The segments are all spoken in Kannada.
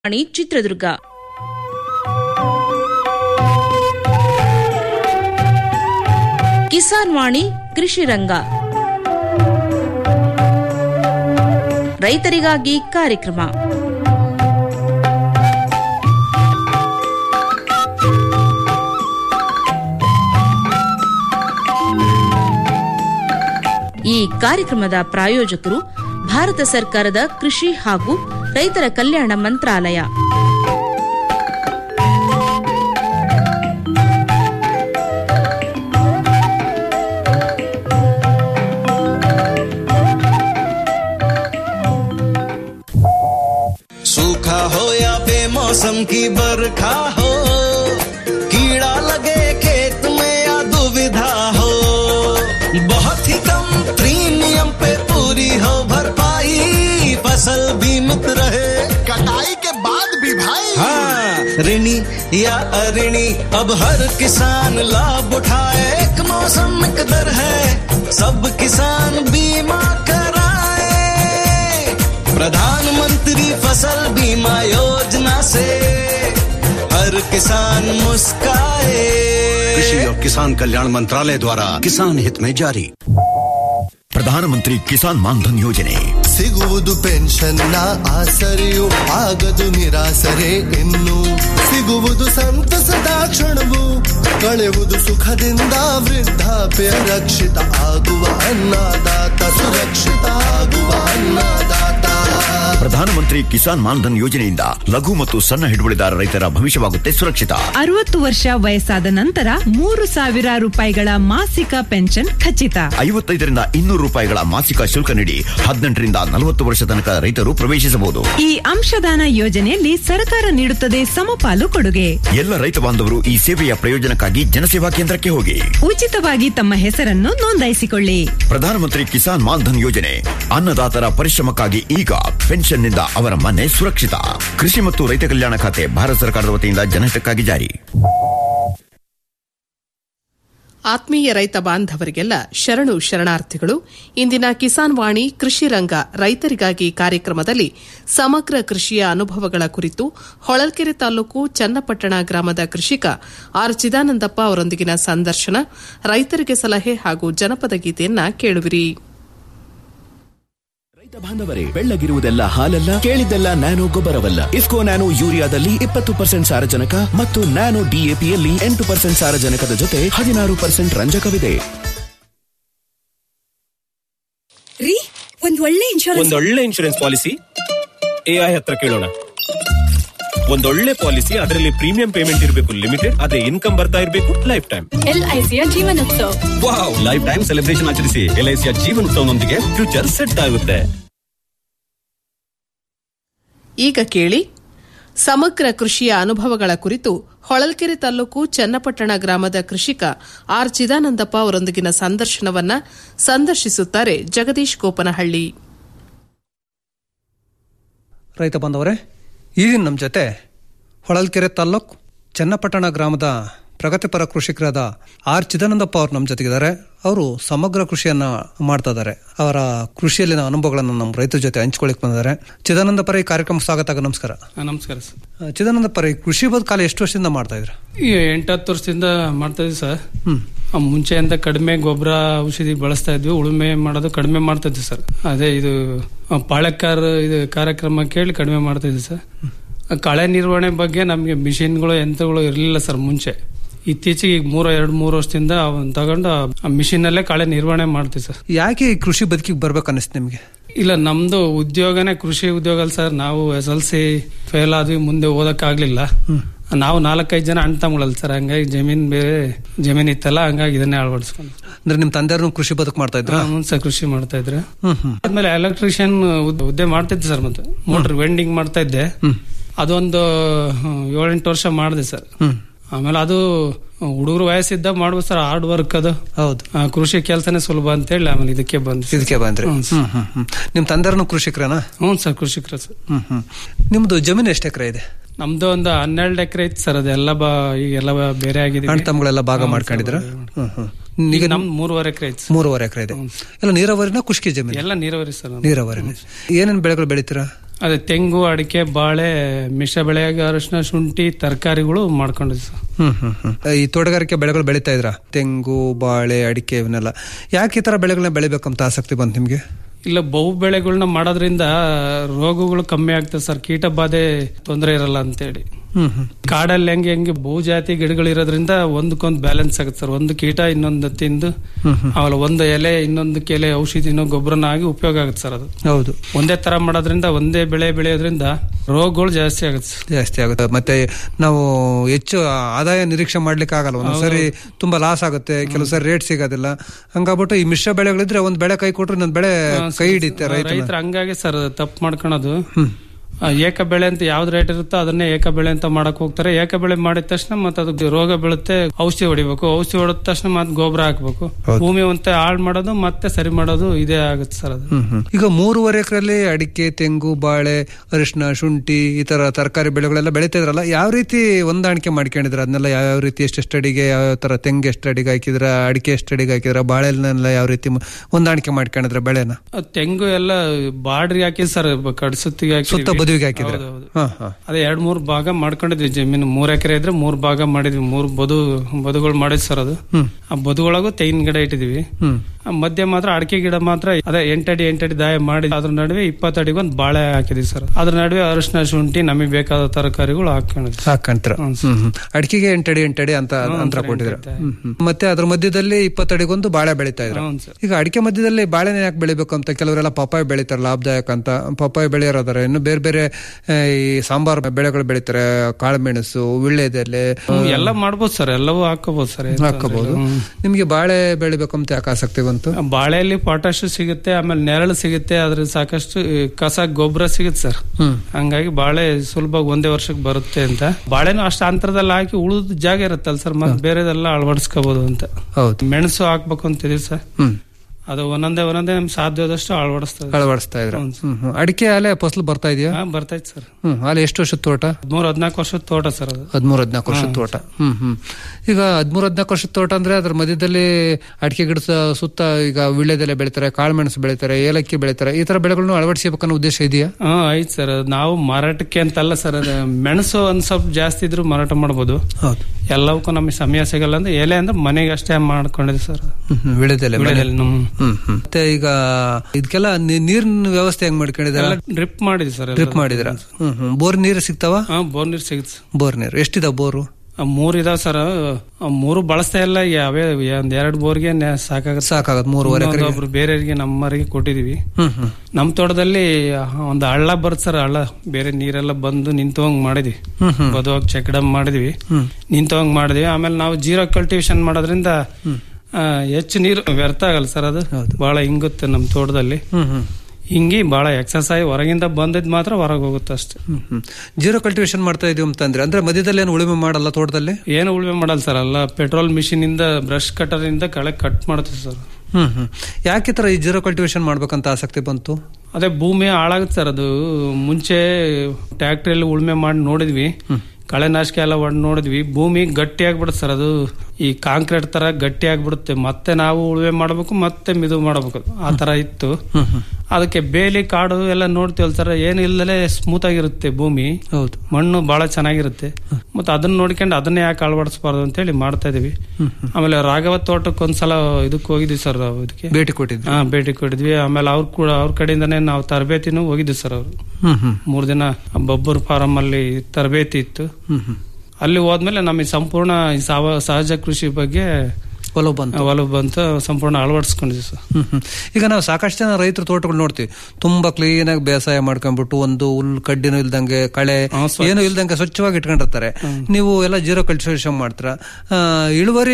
ವಾಣಿ ಚಿತ್ರದುರ್ಗ ಕಿಸಾನ್ ವಾಣಿ ಕೃಷಿ ರಂಗ ರೈತರಿಗಾಗಿ ಕಾರ್ಯಕ್ರಮ ಈ ಕಾರ್ಯಕ್ರಮದ ಪ್ರಾಯೋಜಕರು ಭಾರತ ಸರ್ಕಾರದ ಕೃಷಿ ಹಾಗೂ ರೈತರ ಕಲ್ಯಾಣ ಮಂತ್ರಾಲಯ सूखा हो या बेमौसम की बरखा हो कीड़ा लगे खेत में या दुविधा हो बहुत ही कम प्रीमियम पे पूरी हो भरपाई फसल बीमित रहे कटाई के बाद भी भाई हाँ ऋणी या अऋणी अब हर किसान लाभ उठाए एक मौसम एक दर है सब किसान बीमा कराए प्रधानमंत्री फसल बीमा योजना से हर किसान मुस्काए कृषि और किसान कल्याण मंत्रालय द्वारा किसान हित में जारी ಪ್ರಧಾನಮಂತ್ರಿ ಕಿಸಾನ್ ಮಾನ್ಧನ್ ಯೋಜನೆ ಸಿಗುವುದು ಪೆನ್ಷನ್ನ ಆಸರೆಯು ಆಗದು ನಿರಾಸರೆ ಇನ್ನು ಸಿಗುವುದು ಸಂತಸದ ಕ್ಷಣವು ಕಳೆಯುವುದು ಸುಖದಿಂದ ವೃದ್ಧಾಪ್ಯ ರಕ್ಷಿತ ಆಗುವ ಅನ್ನದಾತ ಸುರಕ್ಷಿತ ಆಗುವ ಅನ್ನದಾತ ಪ್ರಧಾನಮಂತ್ರಿ ಕಿಸಾನ್ ಮಾನ್ಧನ್ ಯೋಜನೆಯಿಂದ ಲಘು ಮತ್ತು ಸಣ್ಣ ಹಿಡುವಳಿದಾರ ರೈತರ ಭವಿಷ್ಯವಾಗುತ್ತೆ ಸುರಕ್ಷಿತ ಅರವತ್ತು ವರ್ಷ ವಯಸ್ಸಾದ ನಂತರ ಮೂರು ಸಾವಿರ ರೂಪಾಯಿಗಳ ಮಾಸಿಕ ಪೆನ್ಷನ್ ಖಚಿತ ಐವತ್ತೈದರಿಂದ ಇನ್ನೂರು ರೂಪಾಯಿಗಳ ಮಾಸಿಕ ಶುಲ್ಕ ನೀಡಿ ಹದಿನೆಂಟರಿಂದ ನಲವತ್ತು ವರ್ಷ ತನಕ ರೈತರು ಪ್ರವೇಶಿಸಬಹುದು ಈ ಅಂಶದಾನ ಯೋಜನೆಯಲ್ಲಿ ಸರ್ಕಾರ ನೀಡುತ್ತದೆ ಸಮಪಾಲು ಕೊಡುಗೆ ಎಲ್ಲ ರೈತ ಬಾಂಧವರು ಈ ಸೇವೆಯ ಪ್ರಯೋಜನಕ್ಕಾಗಿ ಜನಸೇವಾ ಕೇಂದ್ರಕ್ಕೆ ಹೋಗಿ ಉಚಿತವಾಗಿ ತಮ್ಮ ಹೆಸರನ್ನು ನೋಂದಾಯಿಸಿಕೊಳ್ಳಿ ಪ್ರಧಾನಮಂತ್ರಿ ಕಿಸಾನ್ ಮಾನ್ಧನ್ ಯೋಜನೆ ಅನ್ನದಾತರ ಪರಿಶ್ರಮಕ್ಕಾಗಿ ಈಗ ಪೆನ್ಷನ್ನಿಂದ ಅವರ ಮನೆ ಸುರಕ್ಷಿತ ಕೃಷಿ ಮತ್ತು ರೈತ ಕಲ್ಯಾಣ ಖಾತೆ ಭಾರತ ಸರ್ಕಾರದ ವತಿಯಿಂದ ಜನಹಿತಕ್ಕಾಗಿ ಜಾರಿ ಆತ್ಮೀಯ ರೈತ ಬಾಂಧವರಿಗೆಲ್ಲ ಶರಣು ಶರಣಾರ್ಥಿಗಳು ಇಂದಿನ ಕಿಸಾನ್ ವಾಣಿ ಕೃಷಿ ರಂಗ ರೈತರಿಗಾಗಿ ಕಾರ್ಯಕ್ರಮದಲ್ಲಿ ಸಮಗ್ರ ಕೃಷಿಯ ಅನುಭವಗಳ ಕುರಿತು ಹೊಳಲ್ಕೆರೆ ತಾಲೂಕು ಚನ್ನಪಟ್ಟಣ ಗ್ರಾಮದ ಕೃಷಿಕ ಆರ್ ಚಿದಾನಂದಪ್ಪ ಅವರೊಂದಿಗಿನ ಸಂದರ್ಶನ ರೈತರಿಗೆ ಸಲಹೆ ಹಾಗೂ ಜನಪದ ಗೀತೆಯನ್ನ ಕೇಳುವಿರಿ ರೈತ ಬಾಂಧವರೇ ಬೆಳ್ಳಗಿರುವುದೆಲ್ಲ ಹಾಲಲ್ಲ ಕೇಳಿದ್ದೆಲ್ಲ ನ್ಯಾನೋ ಗೊಬ್ಬರವಲ್ಲ ಇಫ್ಕೋ ನ್ಯಾನೋ ಯೂರಿಯಾದಲ್ಲಿ ಇಪ್ಪತ್ತು ಪರ್ಸೆಂಟ್ ಸಾರಜನಕ ಮತ್ತು ನ್ಯಾನೋ ಡಿಎಪಿಯಲ್ಲಿ ಎಂಟು ಪರ್ಸೆಂಟ್ ಸಾರಜನಕದ ಜೊತೆ ಹದಿನಾರು ಪರ್ಸೆಂಟ್ ರಂಜಕವಿದೆ ರೀ ಒಂದ್ ಒಳ್ಳೆ ಇನ್ಶೂರೆನ್ಸ್ ಒಂದೊಳ್ಳೆ ಇನ್ಶೂರೆನ್ಸ್ ಪಾಲಿಸಿ ಎಐ ಹತ್ರ ಕೇಳೋಣ ಒಂದೊಳ್ಳೆ ಪಾಲಿಸಿ ಅದರಲ್ಲಿ ಪ್ರೀಮಿಯಂ ಪೇಮೆಂಟ್ ಇರಬೇಕು ಲಿಮಿಟೆಡ್ ಅದೇ ಇನ್ಕಮ್ ಬರ್ತಾ ಇರಬೇಕು ಲೈಫ್ ಟೈಮ್ ಎಲ್ಐಸಿಯ ಜೀವನೋತ್ಸವ ವಾವ್ ಲೈಫ್ ಟೈಮ್ ಸೆಲೆಬ್ರೇಷನ್ ಆಚರಿಸಿ ಎಲ್ಐಸಿಯ ಜೀವನೋತ್ಸವನೊಂದಿಗೆ ಫ್ಯೂಚರ್ ಸೆಟ್ ಆಗುತ್ತೆ ಈಗ ಕೇಳಿ ಸಮಗ್ರ ಕೃಷಿಯ ಅನುಭವಗಳ ಕುರಿತು ಹೊಳಲ್ಕೆರೆ ತಾಲೂಕು ಚನ್ನಪಟ್ಟಣ ಗ್ರಾಮದ ಕೃಷಿಕ ಆರ್ ಚಿದಾನಂದಪ್ಪ ಅವರೊಂದಿಗಿನ ಸಂದರ್ಶನವನ್ನ ಸಂದರ್ಶಿಸುತ್ತಾರೆ ಜಗದೀಶ್ ಗೋಪನಹಳ್ಳಿ ರೈತ ಬಾಂಧವರೇ ಈ ದಿನ ನಮ್ಮ ಜೊತೆ ಹೊಳಲ್ಕೆರೆ ತಾಲ್ಲೂಕು ಚನ್ನಪಟ್ಟಣ ಗ್ರಾಮದ ಪ್ರಗತಿಪರ ಕೃಷಿಕರಾದ ಆರ್ ಚಿದಾನಂದಪ್ಪ ಅವರು ನಮ್ಮ ಜೊತೆಗಿದ್ದಾರೆ ಅವರು ಸಮಗ್ರ ಕೃಷಿಯನ್ನ ಮಾಡ್ತಾ ಇದ್ದಾರೆ ಅವರ ಕೃಷಿಯಲ್ಲಿನ ಅನುಭವಗಳನ್ನು ನಮ್ಮ ರೈತರ ಜೊತೆ ಹಂಚ್ಕೊಳ್ಳಿಕ್ ಬಂದಿದ್ದಾರೆ ಚಿದಾನಂದಪರ ಈ ಕಾರ್ಯಕ್ರಮ ಸ್ವಾಗತ ನಮಸ್ಕಾರ ನಮಸ್ಕಾರ ಸರ್ ಆ, ಚಿದಾನಂದಪರ ಈ ಕೃಷಿ ಬದುಕಾಲ ಎಷ್ಟು ವರ್ಷದಿಂದ ಮಾಡ್ತಾ ಇದ್ರ ಈ ಎಂಟತ್ತು ವರ್ಷದಿಂದ ಮಾಡ್ತಾ ಇದ್ವಿ ಸರ್ ಆ, ಮುಂಚೆಯಿಂದ ಕಡಿಮೆ ಗೊಬ್ಬರ ಔಷಧಿ ಬಳಸ್ತಾ ಇದ್ವಿ ಉಳುಮೆ ಮಾಡೋದು ಕಡಿಮೆ ಮಾಡ್ತಾ ಇದ್ವಿ ಸರ್ ಅದೇ ಇದು ಆ, ಪಾಳೆಕಾರ್ ಇದು ಕಾರ್ಯಕ್ರಮ ಕೇಳಿ ಕಡಿಮೆ ಮಾಡ್ತಾ ಇದ್ವಿ ಸರ್ ಆ, ಕಳೆ ನಿರ್ವಹಣೆ ಬಗ್ಗೆ ನಮಗೆ ಮಿಷಿನ್ಗಳು ಯಂತ್ರಗಳು ಇರಲಿಲ್ಲ ಸರ್ ಮುಂಚೆ ಇತ್ತೀಚೆಗೆ ಈಗ ಮೂರು ಎರಡು ಮೂರು ವರ್ಷದಿಂದ ಅವನ್ ತಗೊಂಡು ಆ ಮಿಷಿನ್ ಅಲ್ಲೇ ಕಳೆ ನಿರ್ವಹಣೆ ಮಾಡ್ತೀವಿ ಸರ್ ಯಾಕೆ ಈ ಕೃಷಿ ಬದುಕಿಗೆ ಬರ್ಬೇಕು ಅನಿಸ್ತು ನಿಮಗೆ ಇಲ್ಲ ನಮ್ದು ಉದ್ಯೋಗನೇ ಕೃಷಿ ಉದ್ಯೋಗ ಅಲ್ಲ ಸರ್ ನಾವು ಎಸ್ ಎಲ್ ಸಿ ಫೇಲ್ ಆದ್ವಿ ಮುಂದೆ ಓದಕ್ಕಾಗ್ಲಿಲ್ಲ ನಾವು ನಾಲ್ಕೈದು ಜನ ಅಣ್ಣ ತಮ್ಮಗಳಲ್ಲ ಸರ್ ಹಂಗಾಗಿ ಜಮೀನ್ ಬೇರೆ ಜಮೀನ್ ಇತ್ತಲ್ಲ ಹಂಗಾಗಿ ಇದನ್ನೇ ಅಳವಡಿಸ್ಕೊಂಡು ಅಂದ್ರೆ ನಿಮ್ ತಂದೆಯವ್ರನ್ನು ಕೃಷಿ ಬದುಕು ಮಾಡ್ತಾ ಇದ್ರ ಸರ್ ಕೃಷಿ ಮಾಡ್ತಾ ಇದ್ರೆ ಹ್ಮ್ ಹ್ಮ್ ಆದ್ಮೇಲೆ ಎಲೆಕ್ಟ್ರಿಷಿಯನ್ ಹುದ್ದೆ ಮಾಡ್ತಿದ್ದೆ ಸರ್ ಮತ್ತೆ ಮೋಟರ್ ವೆಂಡಿಂಗ್ ಮಾಡ್ತಾ ಇದ್ದೆ ಅದೊಂದು ಹ್ಮ್, ಏಳೆಂಟು ವರ್ಷ ಮಾಡಿದೆ ಸರ್ ಹ್ಮ್ ಆಮೇಲೆ ಅದು ಹುಡುಗರು ವಯಸ್ಸಿದ್ದ ಮಾಡ್ಬೋದು ಸರ್ ಹಾರ್ಡ್ ವರ್ಕ್ ಅದು ಹೌದು ಆ, ಕೃಷಿ ಕೆಲಸನೇ ಸುಲಭ ಅಂತೇಳಿ ಆಮೇಲೆ ಇದಕ್ಕೆ ಬಂದು ಇದಕ್ಕೆ ಬಂದ್ರಿ ಹ್ಮ್, ಹ್ಮ್ ಹ್ಮ್ ಹ್ಮ್ ನಿಮ್ ತಂದೆಯವ್ರನ್ನು ಕೃಷಿಕರನ ಹ್ಞೂ ಸರ್ ಕೃಷಿಕರ ಸರ್ ಹ್ಮ್ ಹ್ಮ್ ನಿಮ್ದು ಜಮೀನು ಎಷ್ಟು ಎಕರೆ ಇದೆ ನಮ್ದು ಒಂದು ಹನ್ನೆರಡು ಎಕರೆ ಇತ್ತು ಸರ್ ಅದೆಲ್ಲ ಬಾ ಈಗೆಲ್ಲ ಬಾ- ಬೇರೆ ಆಗಿದೆ ಅಣ್ಣ ತಮ್ಮಗಳೆಲ್ಲ ಭಾಗ ಮಾಡ್ಕೊಂಡಿದ್ರ ಹ್ಮ್ ಹ್ಮ್ ಈಗ ನಮ್ ಮೂರುವರೆ ಎಕರೆ ಐತಿ ಮೂರುವರೆ ಎಕರೆ ಇದೆ ಎಲ್ಲ ನೀರಾವರಿನ ಖುಷ್ಕಿ ಜಮೀನು ಎಲ್ಲ ನೀರಾವರಿ ಸರ್ ನಮ್ದು. ನೀರಾವರಿನೇ ಏನೇನ್ ಬೆಳೆಗಳು ಬೆಳಿತೀರಾ ಅದೇ ತೆಂಗು ಅಡಿಕೆ ಬಾಳೆ ಮಿಶ್ರ ಬೆಳೆಯಾಗಿ ಅರಿಶಿನ ಶುಂಠಿ ತರಕಾರಿಗಳು ಮಾಡ್ಕೊಂಡಿದ್ವಿ ಸರ್ ಹ್ಮ್ ಹ್ಮ್ ಹ್ಮ್ ಈ ತೋಟಗಾರಿಕೆ ಬೆಳೆಗಳು ಬೆಳೀತಾ ಇದ್ರ ತೆಂಗು ಬಾಳೆ ಅಡಿಕೆ ಇವನ್ನೆಲ್ಲ ಯಾಕೆ ಈ ತರ ಬೆಳೆಗಳನ್ನ ಬೆಳಿಬೇಕಂತ ಆಸಕ್ತಿ ಬಂತು ನಿಮ್ಗೆ ಇಲ್ಲ ಬಹು ಬೆಳೆಗಳನ್ನ ಮಾಡೋದ್ರಿಂದ ರೋಗಗಳು ಕಮ್ಮಿ ಆಗ್ತದೆ ಸರ್ ಕೀಟ ಬಾಧೆ ತೊಂದರೆ ಇರಲ್ಲ ಅಂತೇಳಿ ಹ್ಮ್ ಹ್ಮ್ ಕಾಡಲ್ಲಿ ಹೆಂಗೆ ಹೆಂಗೆ ಬಹುಜಾತಿ ಗಿಡಗಳು ಇರೋದ್ರಿಂದ ಒಂದಕ್ಕೊಂದು ಬ್ಯಾಲೆನ್ಸ್ ಆಗುತ್ತೆ ಸರ್ ಒಂದು ಕೀಟ ಇನ್ನೊಂದು ತಿಂದು ಹ್ಮ್ ಹ್ಮ್. ಆಮೇಲೆ ಒಂದು ಎಲೆ ಇನ್ನೊಂದಕ್ಕೆ ಎಲೆ ಔಷಧಿನೋ ಗೊಬ್ಬರನ ಆಗಿ ಉಪಯೋಗ ಆಗುತ್ತೆ ಸರ್ ಅದು ಹೌದು ಒಂದೇ ತರ ಮಾಡೋದ್ರಿಂದ ಒಂದೇ ಬೆಳೆ ಬೆಳೆಯೋದ್ರಿಂದ ರೋಗಗಳು ಜಾಸ್ತಿ ಆಗುತ್ತೆ ಸರ್. ಜಾಸ್ತಿ ಆಗುತ್ತೆ ಮತ್ತೆ ನಾವು ಹೆಚ್ಚು ಆದಾಯ ನಿರೀಕ್ಷೆ ಮಾಡ್ಲಿಕ್ಕೆ ಆಗಲ್ಲ ಒಂದೊಂದ್ಸರಿ ತುಂಬಾ ಲಾಸ್ ಆಗುತ್ತೆ ಕೆಲವು ಸರಿ ರೇಟ್ ಸಿಗೋದಿಲ್ಲ ಹಂಗಾಗ್ಬಿಟ್ಟು ಈ ಮಿಶ್ರ ಬೆಳೆಗಳಿದ್ರೆ ಒಂದ್ ಬೆಳೆ ಕೈ ಕೊಟ್ರೆ ಇನ್ನೊಂದ್ ಬೆಳೆ ಕೈ ಹಿಡಿತೆ ರೈತ ರೈತರು ಹಂಗಾಗಿ ಸರ್ ತಪ್ಪು ಮಾಡ್ಕೊಳೋದು ಆ, ಏಕ ಬೆಳೆ ಅಂತ ಯಾವ್ದು ರೇಟ್ ಇರುತ್ತೋ ಅದನ್ನೇ ಏಕ ಬೆಳೆ ಅಂತ ಮಾಡಕ್ ಹೋಗ್ತಾರೆ ಏಕ ಬೆಳೆ ಮಾಡಿದ ತಕ್ಷಣ ಮತ್ತೆ ಅದಕ್ಕೆ ರೋಗ ಬೀಳುತ್ತೆ ಔಷಧಿ ಹೊಡಿಬೇಕು ಔಷಧಿ ಹೊಡೆದ ತಕ್ಷಣ ಮತ್ತೆ ಗೊಬ್ಬರ ಹಾಕ್ಬೇಕು ಭೂಮಿ ಒಂತೆ ಹಾಳು ಮಾಡೋದು ಮತ್ತೆ ಸರಿ ಮಾಡೋದು ಇದೇ ಆಗುತ್ತೆ ಸರ್ ಅದು ಹ್ಮ್ ಹ್ಮ್. ಈಗ ಮೂರುವರೆ ಎಕರೆಯಲ್ಲಿ ಅಡಿಕೆ ತೆಂಗು ಬಾಳೆ ಅರಿಶಿನ ಶುಂಠಿ ಈ ತರ ತರಕಾರಿ ಬೆಳೆಗಳೆಲ್ಲ ಬೆಳೀತಾ ಇದ್ರಲ್ಲ ಯಾವ ರೀತಿ ಹೊಂದಾಣಿಕೆ ಮಾಡ್ಕೊಂಡಿದ್ರ ಅದನ್ನೆಲ್ಲ ಯಾವ ರೀತಿ ಎಷ್ಟು ಅಡಿಗೆ ಯಾವ ತರ ತೆಂಗು ಎಷ್ಟು ಅಡಿಗೆ ಹಾಕಿದ್ರ ಅಡಿಕೆ ಎಷ್ಟು ಅಡಿಗೆ ಹಾಕಿದ್ರ ಬಾಳೆನೆಲ್ಲ ಯಾವ ರೀತಿ ಮ- ಹೊಂದಾಣಿಕೆ ಮಾಡ್ಕೊಂಡಿದ್ರ ಬೆಳೆನ ಆ, ತೆಂಗು ಎಲ್ಲ ಬಾಡ್ರಿ ಹಾಕಿ ಸರ್ ಕಡ್ಸುತ್ತಿಗೆ ಸುತ್ತ ಬದುವಿಗೆ ಹಾಕಿದ್ರ ಹಾ ಹಾ ಅದೇ ಎರಡ್ ಮೂರ್ ಭಾಗ ಮಾಡ್ಕೊಂಡಿದ್ವಿ ಜಮೀನು ಮೂರ್ ಎಕರೆ ಇದ್ರೆ ಮೂರ್ ಭಾಗ ಮಾಡಿದ್ವಿ ಮೂರ್ ಬದು ಬದುಗಳು ಮಾಡಿದ್ ಸರ್ ಅದು ಹ್ಮ್. ಆ ಬದುಗೊಳಗು ತೆಂಗಿನ ಗಿಡ ಇಟ್ಟಿದ್ವಿ ಹ್ಮ್ ಆ ಮಧ್ಯೆ ಮಾತ್ರ ಅಡಿಕೆ ಗಿಡ ಮಾತ್ರ ಅದೇ ಎಂಟಡಿ ಎಂಟಡಿ ದಾಯ ಮಾಡಿ ಅದ್ರ ನಡುವೆ ಇಪ್ಪತ್ತಡಿಗೆ ಒಂದು ಬಾಳೆ ಹಾಕಿದ್ವಿ ಸರ್ ಅದ್ರ ನಡುವೆ ಅರಿಶಿನ ಶುಂಠಿ ನಮಗೆ ಬೇಕಾದ ತರಕಾರಿಗಳು ಹಾಕೊಂಡಿದ್ವಿ ಹಾಕಂತ್ರ ಹ್ಮ್ ಹ್ಮ್. ಅಡಿಕೆಗೆ ಎಂಟಡಿ ಎಂಟಡಿ ಅಂತ ಅಂತರ ಕೊಟ್ಟಿದ್ರ ಹ್ಮ್ ಹ್ಮ್. ಮತ್ತೆ ಅದ್ರ ಮಧ್ಯದಲ್ಲಿ ಇಪ್ಪತ್ತಡಿಗೊಂದು ಬಾಳೆ ಬೆಳೀತಾ ಇದ್ರ ಹೌದು ಸರ್. ಈಗ ಅಡಿಕೆ ಮಧ್ಯದಲ್ಲಿ ಬಾಳೆನ ಯಾಕೆ ಬೆಳಿಬೇಕು ಅಂತ ಕೆಲವರೆಲ್ಲ ಪಪ್ಪಾಯ ಬೆಳಿತಾರೆ ಲಾಭದಾಯಕ ಅಂತ ಪಪ್ಪಾಯ ಬೆಳೆಯೋದಾರೆ ಇನ್ನು ಬೇರೆ ಬೇರೆ ಆ, ಈ ಸಾಂಬಾರ್ ಬೆಳೆಗಳು ಬೆಳಿತಾರೆ ಕಾಳುಮೆಣಸು ವಿಳ್ಳೆದೆಲೆ ಹ್ಮ್, ಎಲ್ಲ ಮಾಡ್ಬೋದು ಸರ್ ಎಲ್ಲವೂ ಹಾಕೋಬಹುದು ಸರ್ ಏನ್ ತೊಂದ್ರೆ ಹಾಕಬಹುದು ಇಲ್ಲ. ಹ್ಮ್. ನಿಮ್ಗೆ ಬಾಳೆ ಬೆಳಿಬೇಕು ಅಂತ ಯಾಕೆ ಆಸಕ್ತಿ ಬಂತು ಬಾಳೆಯಲ್ಲಿ ಪೊಟ್ಯಾಶ್ ಸಿಗುತ್ತೆ ಆಮೇಲೆ ನೆರಳು ಸಿಗುತ್ತೆ ಅದ್ರ ಸಾಕಷ್ಟು ಈ, ಕಸ ಗೊಬ್ಬರ ಸಿಗುತ್ತೆ ಸರ್ ಹ್ಮ್ ಹಂಗಾಗಿ ಬಾಳೆ ಸುಲಭ ಒಂದೇ ವರ್ಷಕ್ಕೆ ಬರುತ್ತೆ ಅಂತ ಬಾಳೆನೂ ಅಷ್ಟು ಅಂತರದಲ್ಲಿ ಹಾಕಿ ಉಳಿದ ಜಾಗ ಇರುತ್ತಲ್ಲ ಸರ್ ಮತ್ತೆ ಬೇರೆದೆಲ್ಲ ಅಳವಡಿಸ್ಕೋಬಹುದು ಅಂತ ಹೌದು ಮೆಣಸು ಹಾಕ್ಬೇಕು ಅಂತಿದೀವಿ ಸರ್ ಹ್ಮ್ ಅದು ಒಂದೊಂದೇ ಒಂದೊಂದೇ ನಮ್ಗೆ ಸಾಧ್ಯವಾದಷ್ಟು ಅಳವಡಿಸ್ತದೆ ಅಳವಡಿಸ್ತಾ ಇದ್ರ ಹ್ಮ್ ಹ್ಮ್. ಅಡಿಕೆ ಆಲೆ ಫಸಲು ಬರ್ತಾ ಇದೆಯಾ ಹಾ ಬರ್ತೈತೆ ಸರ್ ಹ್ಮ್ ಅಲ್ಲಿ ಎಷ್ಟು ವರ್ಷದ ತೋಟ ಹದಿಮೂರು ಹದಿನಾಲ್ಕು ವರ್ಷದ ತೋಟ ಸರ್ ಅದು ಹದಿಮೂರು ಹದಿನಾಲ್ಕು ವರ್ಷದ ತೋಟ ಹ್ಮ್ ಹ್ಮ್ ಈಗ ಹದಿಮೂರು ಹದಿನಾಲ್ಕು ವರ್ಷದ ತೋಟ ಅಂದ್ರೆ ಅದ್ರ ಮಧ್ಯದಲ್ಲಿ ಅಡಿಕೆ ಗಿಡ ಸ- ಸುತ್ತ ಈಗ ವಿಳ್ಳೆದೆಲೆ ಬೆಳಿತಾರೆ ಕಾಳುಮೆಣಸು ಬೆಳಿತಾರೆ ಏಲಕ್ಕಿ ಬೆಳಿತಾರೆ ಈ ತರ ಬೆಳೆಗಳನ್ನು ಅಳವಡಿಸಬೇಕನ್ನೋ ಉದ್ದೇಶ ಇದೆಯಾ ಹಾ ಐತ್ ಸರ್ ನಾವು ಮಾರಾಟಕ್ಕೆ ಅಂತಲ್ಲ ಸರ್ ಅದು ಮೆಣಸು ಒಂದ್ ಸ್ವಲ್ಪ ಜಾಸ್ತಿ ಇದ್ರು ಮಾರಾಟ ಮಾಡ್ಬೋದು ಹೌದು ಎಲ್ಲವಕ್ಕೂ ನಮಗೆ ಸಮಯ ಸಿಗಲ್ಲ ಅಂದ್ರೆ ಎಲೆ ಅಂದ್ರೆ ಮನೆಗೆ ಅಷ್ಟೇ ಮಾಡ್ಕೊಂಡಿದ್ವಿ ಸರ್ ಹ್ಮ್ ಹ್ಮ್. ವಿಳ್ಳೆದೆಲೆ ಮನೆ- ವಿಳ್ಳೆದೆಲೆ, ಹ್ಮ್. ಹ್ಮ್ ಹ್ಮ್. ಮತ್ತೆ ಈಗ ಇದಕ್ಕೆಲ್ಲ ನೀ- ನೀರಿನ ವ್ಯವಸ್ಥೆ ಹೆಂಗ್ ಮಾಡ್ಕೊಂಡಿದ್ದಾರೆ ಎಲ್ಲ ಡ್ರಿಪ್ ಮಾಡಿದ್ವಿ ಸರ್ ಡ್ರಿಪ್ ಮಾಡಿದ್ರ ಹ್ಮ್ ಹ್ಮ್ ಬೋರ್ ನೀರು ಸಿಗ್ತಾವ ಹಾ ಬೋರ್ ನೀರು ಸಿಗುತ್ತೆ ಬೋರ್ ನೀರು ಎಷ್ಟಿದಾವ ಬೋರು ಆ ಮೂರ್ ಇದಾವ ಸರ್ ಆ ಮೂರು ಬಳಸ್ತಾ ಇಲ್ಲ ಯಾವೇ ಒಂದ್ ಎರಡ್ ಬೋರ್ಗೆ ನೆ- ಸಾಕಾಗುತ್ತೆ ಸಾಕಾಗತ್ ಮೂರುವರೆ ಇನ್ನೊಂದು ಎಕರೆಗೆ ಒಬ್ರು ಬೇರೆಯವರಿಗೆ ನಮ್ಮವರಿಗೆ ಕೊಟ್ಟಿದೀವಿ ಹ್ಮ್ ಹ್ಮ್ ನಮ್ ತೋಟದಲ್ಲಿ ಒಂದು ಹಳ್ಳ ಬರುತ್ತೆ ಸರ್ ಹಳ್ಳ ಬೇರೆ ನೀರೆಲ್ಲ ಬಂದು ನಿಂತವಂಗ್ ಮಾಡಿದ್ವಿ ಹ್ಮ್ ಹ್ಮ್. ಬದುವಾಗಿ ಚೆಕ್ ಡಮ್ ಮಾಡಿದ್ವಿ ಹ್ಮ್. ನಿಂತವಂಗ್ ಮಾಡಿದ್ವಿ ಆಮೇಲೆ ನಾವು ಜೀರೋ ಕಲ್ಟಿವೇಶನ್ ಮಾಡೋದ್ರಿಂದ ಆ, ಹೆಚ್ಚು ನೀರು ವ್ಯರ್ಥ ಆಗಲ್ಲ ಸರ್ ಅದು ಬಹಳ ಹಿಂಗುತ್ತೆ ನಮ್ ತೋಟದಲ್ಲಿ ಹ್ಮ್ ಹ್ಮ್ ಹಿಂಗಿ ಬಹಳ ಎಕ್ಸರ್ಸೈಸ್ ಹೊರಗಿಂದ ಬಂದಿದ್ ಮಾತ್ರ ಹೊರಗೆ ಹೋಗುತ್ತೆ ಅಷ್ಟೇ ಹ್ಮ್ ಹ್ಮ್. ಜೀರೋ ಕಲ್ಟಿವೇಶನ್ ಮಾಡ್ತಾ ಇದೀವಿ ಅಂತಂದ್ರೆ ಅಂದ್ರೆ ಮಧ್ಯದಲ್ಲಿ ಏನು ಉಳುಮೆ ಮಾಡಲ್ಲ ತೋಟದಲ್ಲಿ ಏನು ಉಳುಮೆ ಮಾಡಲ್ಲ ಸರ್ ಅಲ್ಲ ಪೆಟ್ರೋಲ್ ಮಿಷಿನ್ ಇಂದ ಬ್ರಷ್ ಕಟರ್ ಇಂದ ಕಳೆ ಕಟ್ ಮಾಡ್ತೀವಿ ಸರ್ ಹ್ಮ್ ಹ್ಮ್ ಯಾಕೆ ಈ ತರ ಈ ಜೀರೋ ಕಲ್ಟಿವೇಶನ್ ಮಾಡ್ಬೇಕಂತ ಆಸಕ್ತಿ ಬಂತು ಅದೇ ಭೂಮಿ ಹಾಳಾಗುತ್ತೆ ಸರ್ ಅದು ಮುಂಚೆ ಟ್ರ್ಯಾಕ್ಟ್ರಿಯಲ್ಲಿ ಉಳುಮೆ ಮಾಡಿ ನೋಡಿದ್ವಿ ಕಳೆನಾಶಕ ಎಲ್ಲ ಹೊಡ್ ನೋಡಿದ್ವಿ ಭೂಮಿ ಗಟ್ಟಿ ಆಗ್ಬಿಡುತ್ತೆ ಸರ್ ಅದು ಈ ಕಾಂಕ್ರೀಟ್ ತರ ಗಟ್ಟಿ ಆಗ್ಬಿಡುತ್ತೆ ಮತ್ತೆ ನಾವು ಉಳುಮೆ ಮಾಡ್ಬೇಕು ಮತ್ತೆ ಮಿದು ಮಾಡ್ಬೇಕು ಆ ತರ ಇತ್ತು ಅದಕ್ಕೆ ಬೇಲಿ ಕಾಡು ಎಲ್ಲ ನೋಡ್ತೀವಲ್ಲ ಸರ್ ಏನು ಇಲ್ಲದೆ ಸ್ಮೂತ್ ಆಗಿರುತ್ತೆ ಭೂಮಿ ಹೌದು ಮಣ್ಣು ಬಹಳ ಚೆನ್ನಾಗಿರುತ್ತೆ ಮತ್ತೆ ಅದನ್ನ ನೋಡ್ಕೊಂಡು ಅದನ್ನೇ ಯಾಕೆ ಅಳವಡಿಸಬಾರ್ದು ಅಂತ ಹೇಳಿ ಮಾಡ್ತಾ ಇದೀವಿ ಆಮೇಲೆ ರಾಘವ ತೋಟಕ್ಕೆ ಒಂದ್ಸಲ ಇದಕ್ಕೆ ಹೋಗಿದ್ವಿ ಸರ್ ನಾವು ಇದಕ್ಕೆ ಭೇಟಿ ಕೊಟ್ಟಿದ್ವಿ ಹಾ ಭೇಟಿ ಕೊಟ್ಟಿದ್ವಿ ಆಮೇಲೆ ಅವ್ರ ಕೂಡ ಅವ್ರ ಕಡೆಯಿಂದಾನೇ ನಾವು ತರಬೇತಿನೂ ಹೋಗಿದ್ವಿ ಸರ್ ಅವರು ಹ್ಮ್ ಹ್ಮ್ ಮೂರ್ ದಿನ ಬೊಬ್ಬರ್ ಫಾರಂ ಅಲ್ಲಿ ತರಬೇತಿ ಇತ್ತು ಹ್ಮ್ ಹ್ಮ್ ಅಲ್ಲಿ ಹೋದ್ಮೇಲೆ ನಮಗೆ ಸಂಪೂರ್ಣ ಈ ಸಾವ ಸಹಜ ಕೃಷಿ ಬಗ್ಗೆ ಒಲವು ಬಂತು ಒಲವು ಬಂತು ಸಂಪೂರ್ಣ ಅಳವಡಿಸ್ಕೊಂಡಿದ್ವಿ ಸರ್ ಹ್ಮ್ ಹ್ಮ್. ಈಗ ನಾವು ಸಾಕಷ್ಟು ಜನ ರೈತರ ತೋಟಗಳು ನೋಡ್ತೀವಿ ತುಂಬಾ ಕ್ಲೀನ್ ಆಗಿ ಬೇಸಾಯ ಮಾಡ್ಕೊಂಡ್ಬಿಟ್ಟು ಒಂದು ಹುಲ್ ಕಡ್ಡಿನೂ ಇಲ್ದಂಗೆ ಕಳೆ ಏನು ಇಲ್ದಂಗೆ ಸ್ವಚ್ಛವಾಗಿ ಇಟ್ಕೊಂಡಿರ್ತಾರೆ ನೀವು ಎಲ್ಲ ಜೀರೋ ಕಲ್ಟಿವೇಶನ್ ಮಾಡ್ತೀರಾ ಆ, ಇಳುವರಿ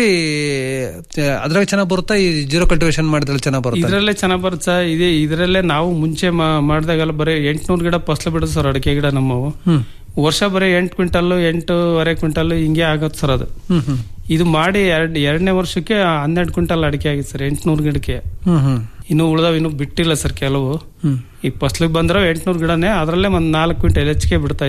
ಆ, ಅದ್ರಾಗ ಚೆನ್ನಾಗ್ ಬರುತ್ತಾ ಈ ಜೀರೋ ಕಲ್ಟಿವೇಶನ್ ಮಾಡಿದ್ರೆ ಚೆನ್ನಾಗ್ ಬರುತ್ತಾ ಇದ್ರಲ್ಲೇ ಚೆನ್ನಾಗ್ ಬರುತ್ತೆ ಸರ್ ಇದೇ ಇದ್ರಲ್ಲೇ ನಾವು ಮುಂಚೆ ಮಾ- ಮಾಡಿದಾಗೆಲ್ಲ ಬರೀ ಎಂಟ್ನೂರು ಗಿಡ ಫಸಲು ಬಿಡುತ್ತೆ ಸರ್ ಅಡಿಕೆ ಗಿಡ ನಮ್ಮವು ಹ್ಮ್ ವರ್ಷ ಬರೀ ಎಂಟು ಕ್ವಿಂಟಲ್ ಎಂಟೂವರೆ ಕ್ವಿಂಟಲ್ ಹಿಂಗೆ ಆಗತ್ತೆ ಸರ್ ಅದು ಹ್ಮ್ ಹ್ಮ್ ಇದು ಮಾಡಿ ಎರಡ್ ಎರಡನೇ ವರ್ಷಕ್ಕೆ ಹನ್ನೆರಡು ಕ್ವಿಂಟಲ್ ಅಡಿಕೆ ಆಗಿತ್ತು ಸರ್ ಎಂಟ್ನೂರು ಗಿಡಕ್ಕೆ ಹ್ಮ್ ಹ್ಮ್ ಇನ್ನು ಉಳ್ದಾವ್ ಇನ್ನು ಬಿಟ್ಟಿಲ್ಲ ಸರ್ ಕೆಲವು ಹ್ಮ್. ಈ ಫಸ್ಲಿಗೆ ಬಂದ್ರೆ ಎಂಟ್ನೂರು ಗಿಡನೇ ಅದರಲ್ಲೇ ಒಂದ್ ನಾಲ್ಕು ಕ್ವಿಂಟಲ್ ಹೆಚ್ಚಿಗೆ ಬಿಡ್ತಾ ಇತ್ತು ಸರ್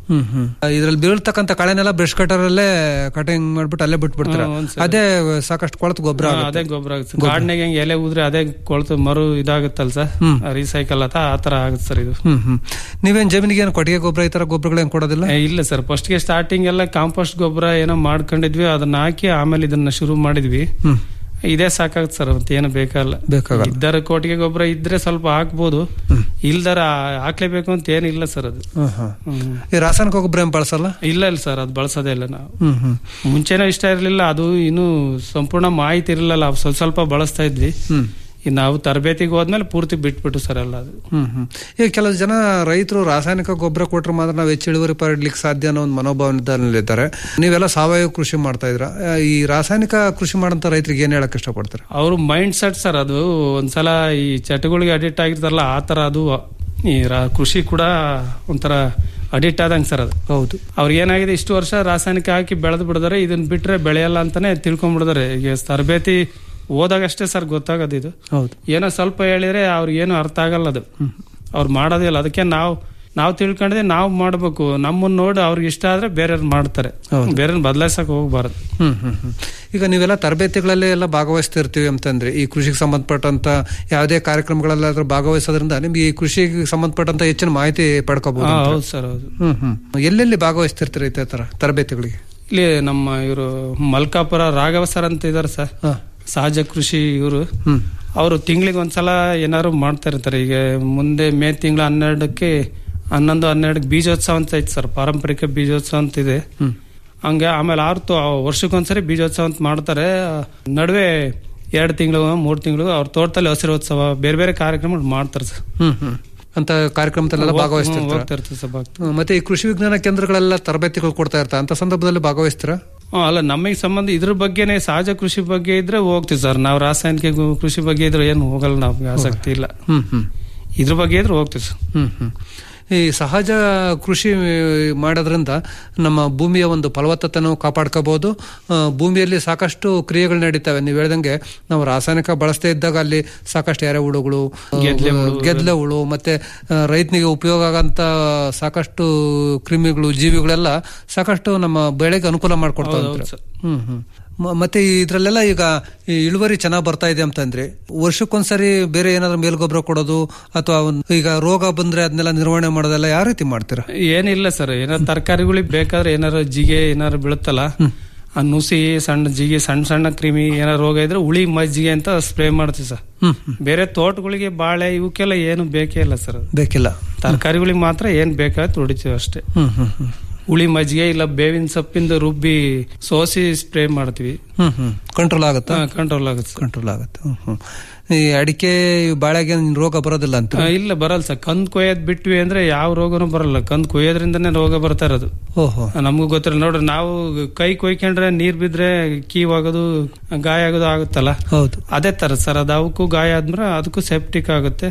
ಹ್ಮ್ ಹ್ಮ್ ಇದ್ರಲ್ಲಿ ಬೀಳ್ತಕ್ಕಂತ ಕಳೆನೆಲ್ಲ ಬ್ರಷ್ ಕಟರ್ ಅಲ್ಲೇ ಕಟಿಂಗ್ ಮಾಡ್ಬಿಟ್ಟು ಅಲ್ಲೇ ಬಿಟ್ಬಿಡ್ತೀರ ಹಾ, ಒಂದ್ ಸರಿ. ಅದೇ ಸಾಕಷ್ಟು ಕೊಳತು ಗೊಬ್ಬರ ಹಾ, ಅದೇ ಗೊಬ್ಬರ ಆಗುತ್ತೆ ಗಾರ್ಡನ್ಯಾಗ ಹೆಂಗ್ ಎಲೆ ಉದ್ರೆ ಅದೇ ಕೊಳ್ತು ಮರು ಇದಾಗುತ್ತಲ್ಲ ಸರ್ ರೀಸೈಕಲ್ ಆತ ಆ ತರ ಆಗುತ್ತೆ ಸರ್ ಇದು ಹ್ಮ್ ಹ್ಮ್ ನೀವೇನ್ ಜಮೀನಿಗೆ ಏನು ಕೊಟ್ಟಿಗೆ ಗೊಬ್ಬರ ಈ ತರ ಗೊಬ್ಬರಗಳೇನ್ ಕೊಡೋದಿಲ್ಲ ಏ, ಇಲ್ಲ ಸರ್ ಫಸ್ಟ್ ಗೆ ಸ್ಟಾರ್ಟಿಂಗ್ ಎಲ್ಲ ಕಾಂಪೋಸ್ಟ್ ಗೊಬ್ಬರ ಏನೋ ಮಾಡ್ಕೊಂಡಿದ್ವಿ ಅದನ್ನ ಹಾಕಿ ಆಮೇಲೆ ಇದನ್ನ ಶುರು ಮಾಡಿದ್ವಿ ಹ್ಮ್ ಇದೇ ಸಾಕಾಗುತ್ತೆ ಸರ್ ಮತ್ತೆ ಏನು ಬೇಕಾಗಲ್ಲ ಬೇಕಾಗಲ್ಲ. ಇದ್ದರ ಕೋಟಿಗೆ ಗೊಬ್ಬರ ಇದ್ರೆ ಸ್ವಲ್ಪ ಹಾಕ್ಬೋದು ಇಲ್ದರ ಹಾಕ್ಲೇಬೇಕು ಅಂತ ಏನಿಲ್ಲ ಸರ್ ಅದು ಹ್ಮ್ ಹ್ಮ್. ಹ್ಮ್. ಈ ರಾಸಾಯನಿಕ ಗೊಬ್ಬರ ಏನ್ ಬಳಸಲ್ಲ ಇಲ್ಲ ಇಲ್ಲ ಸರ್ ಅದು ಬಳಸೋದೇ ಇಲ್ಲ ನಾವು ಹ್ಮ್ ಹ್ಮ್ ಮುಂಚೆನೂ ಇಷ್ಟ ಇರಲಿಲ್ಲ ಅದು ಇನ್ನು ಸಂಪೂರ್ಣ ಮಾಹಿತಿ ಇರಲಿಲ್ಲ ಸ್ವಲ್ಪ ಸ್ವಲ್ಪ ಬಳಸ್ತಾ ಇದ್ವಿ ಹ್ಮ್ ಇನ್ನು ನಾವು ತರಬೇತಿಗೆ ಹೋದ್ಮೇಲೆ ಪೂರ್ತಿ ಬಿಟ್ಬಿಟ್ಟು ಸರ್ ಎಲ್ಲ ಅದು ಹ್ಮ್ ಹ್ಮ್ ಈಗ ಕೆಲವು ಜನ ರೈತರು ರಾಸಾಯನಿಕ ಗೊಬ್ಬರ ಕೊಟ್ರೆ ಮಾತ್ರ ನಾವು ಹೆಚ್ಚು ಇಳುವರಿ ಪಡಲಿಕ್ಕೆ ಸಾಧ್ಯ ಅನ್ನೋ ಒಂದು ಮನೋಭಾವನದಲ್ಲಿದ್ದಾರೆ ನೀವೆಲ್ಲ ಸಾವಯವ ಕೃಷಿ ಮಾಡ್ತಾ ಇದ್ರ ಆ, ಈ ರಾಸಾಯನಿಕ ಕೃಷಿ ಮಾಡಂತ ರೈತರಿಗೆ ಏನ್ ಹೇಳಕ್ ಇಷ್ಟಪಡ್ತಾರೆ ಅವ್ರ ಮೈಂಡ್ ಸೆಟ್ ಸರ್ ಅದು ಒಂದ್ಸಲ ಈ ಚಟಗಳಿಗೆ ಅಡಿಕ್ಟ್ ಆಗಿರ್ತಾರಲ್ಲ ಆ ತರ ಅದು ಈ ರಾ- ಕೃಷಿ ಕೂಡ ಒಂಥರ ಅಡಿಕ್ಟ್ ಆದಂಗೆ ಸರ್ ಅದು ಹೌದು ಅವ್ರಿಗೆ ಏನಾಗಿದೆ ಇಷ್ಟು ವರ್ಷ ರಾಸಾಯನಿಕ ಹಾಕಿ ಬೆಳೆದು ಬಿಡಿದಾರೆ ಇದನ್ನ ಬಿಟ್ರೆ ಬೆಳೆಯಲ್ಲ ಅಂತಾನೆ ತಿಳ್ಕೊಂಡ್ಬಿಡಿದಾರೆ ಈಗ ತರಬೇತಿ ಹೋದಾಗಷ್ಟೇ ಸರ್ ಗೊತ್ತಾಗೋದು ಇದು ಹೌದು ಏನೋ ಸ್ವಲ್ಪ ಹೇಳಿದ್ರೆ ಅವ್ರಿಗೆ ಏನು ಅರ್ಥ ಆಗಲ್ಲ ಅದು ಅವ್ರು ಮಾಡೋದಿಲ್ಲ ಅದಕ್ಕೆ ನಾವು ನಾವು ತಿಳ್ಕೊಂಡಿದ್ರೆ ನಾವು ಮಾಡ್ಬೇಕು ನಮ್ಮನ್ನ ನೋಡಿ ಅವ್ರಿಗೆ ಇಷ್ಟ ಆದ್ರೆ ಬೇರೆಯವ್ರು ಮಾಡ್ತಾರೆ ಬೇರೆ ಬದಲಾಯಿಸಕ್ ಹೋಗ್ಬಾರ್ದು ಹ್ಮ್ ಹ್ಮ್ ಹ್ಮ್ ಈಗ ನೀವೆಲ್ಲ ತರಬೇತಿಗಳಲ್ಲಿ ಎಲ್ಲ ಭಾಗವಹಿಸ್ತಿರ್ತೀವಿ ಅಂತಂದ್ರೆ ಈ ಕೃಷಿಗೆ ಸಂಬಂಧಪಟ್ಟಂತ ಯಾವುದೇ ಕಾರ್ಯಕ್ರಮಗಳಲ್ಲಾದ್ರೂ ಭಾಗವಹಿಸೋದ್ರಿಂದ ನಿಮ್ಗೆ ಈ ಕೃಷಿಗೆ ಸಂಬಂಧಪಟ್ಟಂತ ಹೆಚ್ಚಿನ ಮಾಹಿತಿ ಪಡ್ಕೋಬಹುದು ಹಾ, ಹೌದು ಸರ್ ಹೌದು ಹ್ಮ್ ಹ್ಮ್ ಎಲ್ಲೆಲ್ಲಿ ಭಾಗವಹಿಸ್ತಿರ್ತೀರಿ ಈ ತರ ತರಬೇತಿಗಳಿಗೆ ಇಲ್ಲಿ ನಮ್ಮ ಇವರು ಮಲ್ಕಾಪುರ ರಾಘವ ಸರ್ ಅಂತ ಇದಾರೆ ಸರ್ ಸಹಜ ಕೃಷಿ ಇವರು ಅವರು ತಿಂಗಳಿಗೆ ಒಂದ್ಸಲ ಏನಾದ್ರು ಮಾಡ್ತಾ ಇರ್ತಾರೆ ಈಗ ಮುಂದೆ ಮೇ ತಿಂಗಳ ಹನ್ನೆರಡಕ್ಕೆ ಹನ್ನೊಂದು ಹನ್ನೆರಡಕ್ಕೆ ಬೀಜೋತ್ಸವ ಅಂತ ಐತೆ ಸರ್ ಪಾರಂಪರಿಕ ಬೀಜೋತ್ಸವ ಅಂತ ಇದೆ ಹಂಗೆ ಆಮೇಲೆ ಆರು ತೋ ವರ್ಷಕ್ಕೊಂದ್ಸರಿ ಬೀಜೋತ್ಸವ ಅಂತ ಮಾಡ್ತಾರೆ ನಡುವೆ ಎರಡು ತಿಂಗಳು ಮೂರು ತಿಂಗಳು ಅವ್ರ ತೋಟದಲ್ಲಿ ಹಸಿರೋತ್ಸವ ಬೇರೆ ಬೇರೆ ಕಾರ್ಯಕ್ರಮ ಮಾಡ್ತಾರೆ ಸರ್ ಹ್ಮ್ ಹ್ಮ್ ಅಂತ ಕಾರ್ಯಕ್ರಮದಲ್ಲೆಲ್ಲ ಹೋಗ್- ಭಾಗವಹಿಸ್ತಿರ್ತೀರ ಹೋಗ್ತಾ ಇರ್ತೀವಿ ಸರ್ ಭಾಗ- ಹ್ಮ್, ಮತ್ತೆ ಈ ಕೃಷಿ ವಿಜ್ಞಾನ ಕೇಂದ್ರಗಳೆಲ್ಲ ತರಬೇತಿಗಳು ಕೊಡ್ತಾ ಇರ್ತಾರೆ ಅಂತ ಸಂದರ್ಭದಲ್ಲಿ ಭಾಗವಹಿಸ್ತೀರಾ ಹ್ಮ್, ಅಲ್ಲ ನಮಗೆ ಸಂಬಂಧ ಇದ್ರ ಬಗ್ಗೆನೆ ಸಹಜ ಕೃಷಿ ಬಗ್ಗೆ ಇದ್ರೆ ಹೋಗ್ತೀವಿ ಸರ್ ನಾವು ರಾಸಾಯನಿಕ ಗು- ಕೃಷಿ ಬಗ್ಗೆ ಇದ್ರೆ ಏನು ಹೋಗಲ್ಲ ನಮ್ಗೆ ಆಸಕ್ತಿ ಇಲ್ಲ ಹ್ಮ್ ಹ್ಮ್ ಇದ್ರ ಬಗ್ಗೆ ಇದ್ರೆ ಹೋಗ್ತೀವಿ ಸರ್ ಹ್ಮ್ ಹ್ಮ್ ಈ ಸಹಜ ಕೃಷಿ ಮಾಡೋದ್ರಿಂದ ನಮ್ಮ ಭೂಮಿಯ ಒಂದು ಫಲವತ್ತತೆನೂ ಕಾಪಾಡ್ಕೋಬಹುದು ಆ, ಭೂಮಿಯಲ್ಲಿ ಸಾಕಷ್ಟು ಕ್ರಿಯೆಗಳು ನಡೀತವೆ ನೀವು ಹೇಳ್ದಂಗೆ ನಾವು ರಾಸಾಯನಿಕ ಬಳಸದೇ ಇದ್ದಾಗ ಅಲ್ಲಿ ಸಾಕಷ್ಟು ಎರೆಹುಳುಗಳು ಗೆದ್ಲೆ ಹುಳು. ಗೆದ್ಲೆ ಹುಳು ಮತ್ತೆ ಆ, ರೈತನಿಗೆ ಉಪಯೋಗ ಆಗಂತ ಸಾಕಷ್ಟು ಕ್ರಿಮಿಗಳು ಜೀವಿಗಳೆಲ್ಲ ಸಾಕಷ್ಟು ನಮ್ಮ ಬೆಳೆಗೆ ಅನುಕೂಲ ಮಾಡ್ಕೊಡ್ತಾವೆ ಹೌದು, ಅಂತಾರೆ. ಸರ್. ಹ್ಮ್ ಹ್ಮ್ ಮ- ಮತ್ತೆ ಇದ್ರಲ್ಲೆಲ್ಲ ಈಗ ಈ ಇಳುವರಿ ಚೆನ್ನಾಗಿ ಬರ್ತಾ ಇದೆ ಅಂತಂದ್ರೆ ವರ್ಷಕ್ಕೊಂದ್ಸರಿ ಬೇರೆ ಏನಾದ್ರು ಮೇಲ್ಗೊಬ್ಬರ ಕೊಡೋದು ಅಥವಾ ಒಂದ್- ಈಗ ರೋಗ ಬಂದ್ರೆ ಅದನ್ನೆಲ್ಲ ನಿರ್ವಹಣೆ ಮಾಡೋದೆಲ್ಲ ಯಾವ ರೀತಿ ಮಾಡ್ತೀರಾ ಏನಿಲ್ಲ ಸರ್ ಏನಾದ್ರು ತರಕಾರಿಗಳಿಗೆ ಬೇಕಾದ್ರೆ ಏನಾರು ಜಿಗೆ ಏನಾರು ಬೀಳುತ್ತಲ್ಲ ಆ ನುಸಿ ಸಣ್ಣ ಜಿಗೆ ಸಣ್ಣ ಸಣ್ಣ ಕ್ರಿಮಿ ಏನಾರು ರೋಗ ಇದ್ರೆ ಉಳಿ ಮಜ್ಜಿಗೆ ಅಂತ ಸ್ಪ್ರೇ ಮಾಡ್ತೀವಿ ಸರ್ ಹ್ಮ್ ಬೇರೆ ತೋಟಗಳಿಗೆ ಬಾಳೆ ಇವಕ್ಕೆಲ್ಲ ಏನು ಬೇಕೇ ಇಲ್ಲ ಸರ್ ಬೇಕಿಲ್ಲ ತರಕಾರಿಗಳಿಗೆ ಮಾತ್ರ ಏನ್ ಬೇಕಾದ್ರೆ ಹೊಡಿತೀವಿ ಅಷ್ಟೇ ಹ್ಮ್ ಹ್ಮ್ ಹ್ಮ್ ಹುಳಿ ಮಜ್ಜಿಗೆ ಇಲ್ಲ ಬೇವಿನ ಸೊಪ್ಪಿಂದ ರುಬ್ಬಿ ಸೋಸಿ ಸ್ಪ್ರೇ ಮಾಡ್ತೀವಿ ಹ್ಮ್ ಹ್ಮ್ ಕಂಟ್ರೋಲ್ ಆಗುತ್ತಾ ಕಂಟ್ರೋಲ್ ಆಗುತ್ತೆ ಸರ್. ಕಂಟ್ರೋಲ್ ಆಗುತ್ತೆ ಹ್ಮ್ ಹ್ಮ್ ಈ ಅಡಿಕೆ ಬಾಳೆಗೆ ಏನ್ ರೋಗ ಬರೋದಿಲ್ಲ ಅಂತ ಆ, ಇಲ್ಲ ಬರಲ್ಲ ಸರ್ ಕಂದ್ ಕೊಯ್ಯೋದ್ ಬಿಟ್ವಿ ಅಂದ್ರೆ ಯಾವ ರೋಗನೂ ಬರಲ್ಲ ಕಂದ್ ಕೊಯ್ಯೋದ್ರಿಂದನೇ ರೋಗ ಬರ್ತಾ ಇರೋದು ಓಹೋ ನಮಗೂ ಗೊತ್ತಿಲ್ಲ ನೋಡ್ರಿ ನಾವು ಕೈ ಕೊಯ್ಕೊಂಡ್ರೆ ನೀರ್ ಬಿದ್ರೆ ಕೀವಾಗೋದು ಗಾಯ ಆಗೋದು ಆಗುತ್ತಲ್ಲ ಹೌದು ಅದೇ ತರ ಸರ್ ಅದು ಅವಕ್ಕೂ ಗಾಯ ಆದ್ಮೇಲೆ ಅದಕ್ಕೂ ಸೆಪ್ಟಿಕ್ ಆಗುತ್ತೆ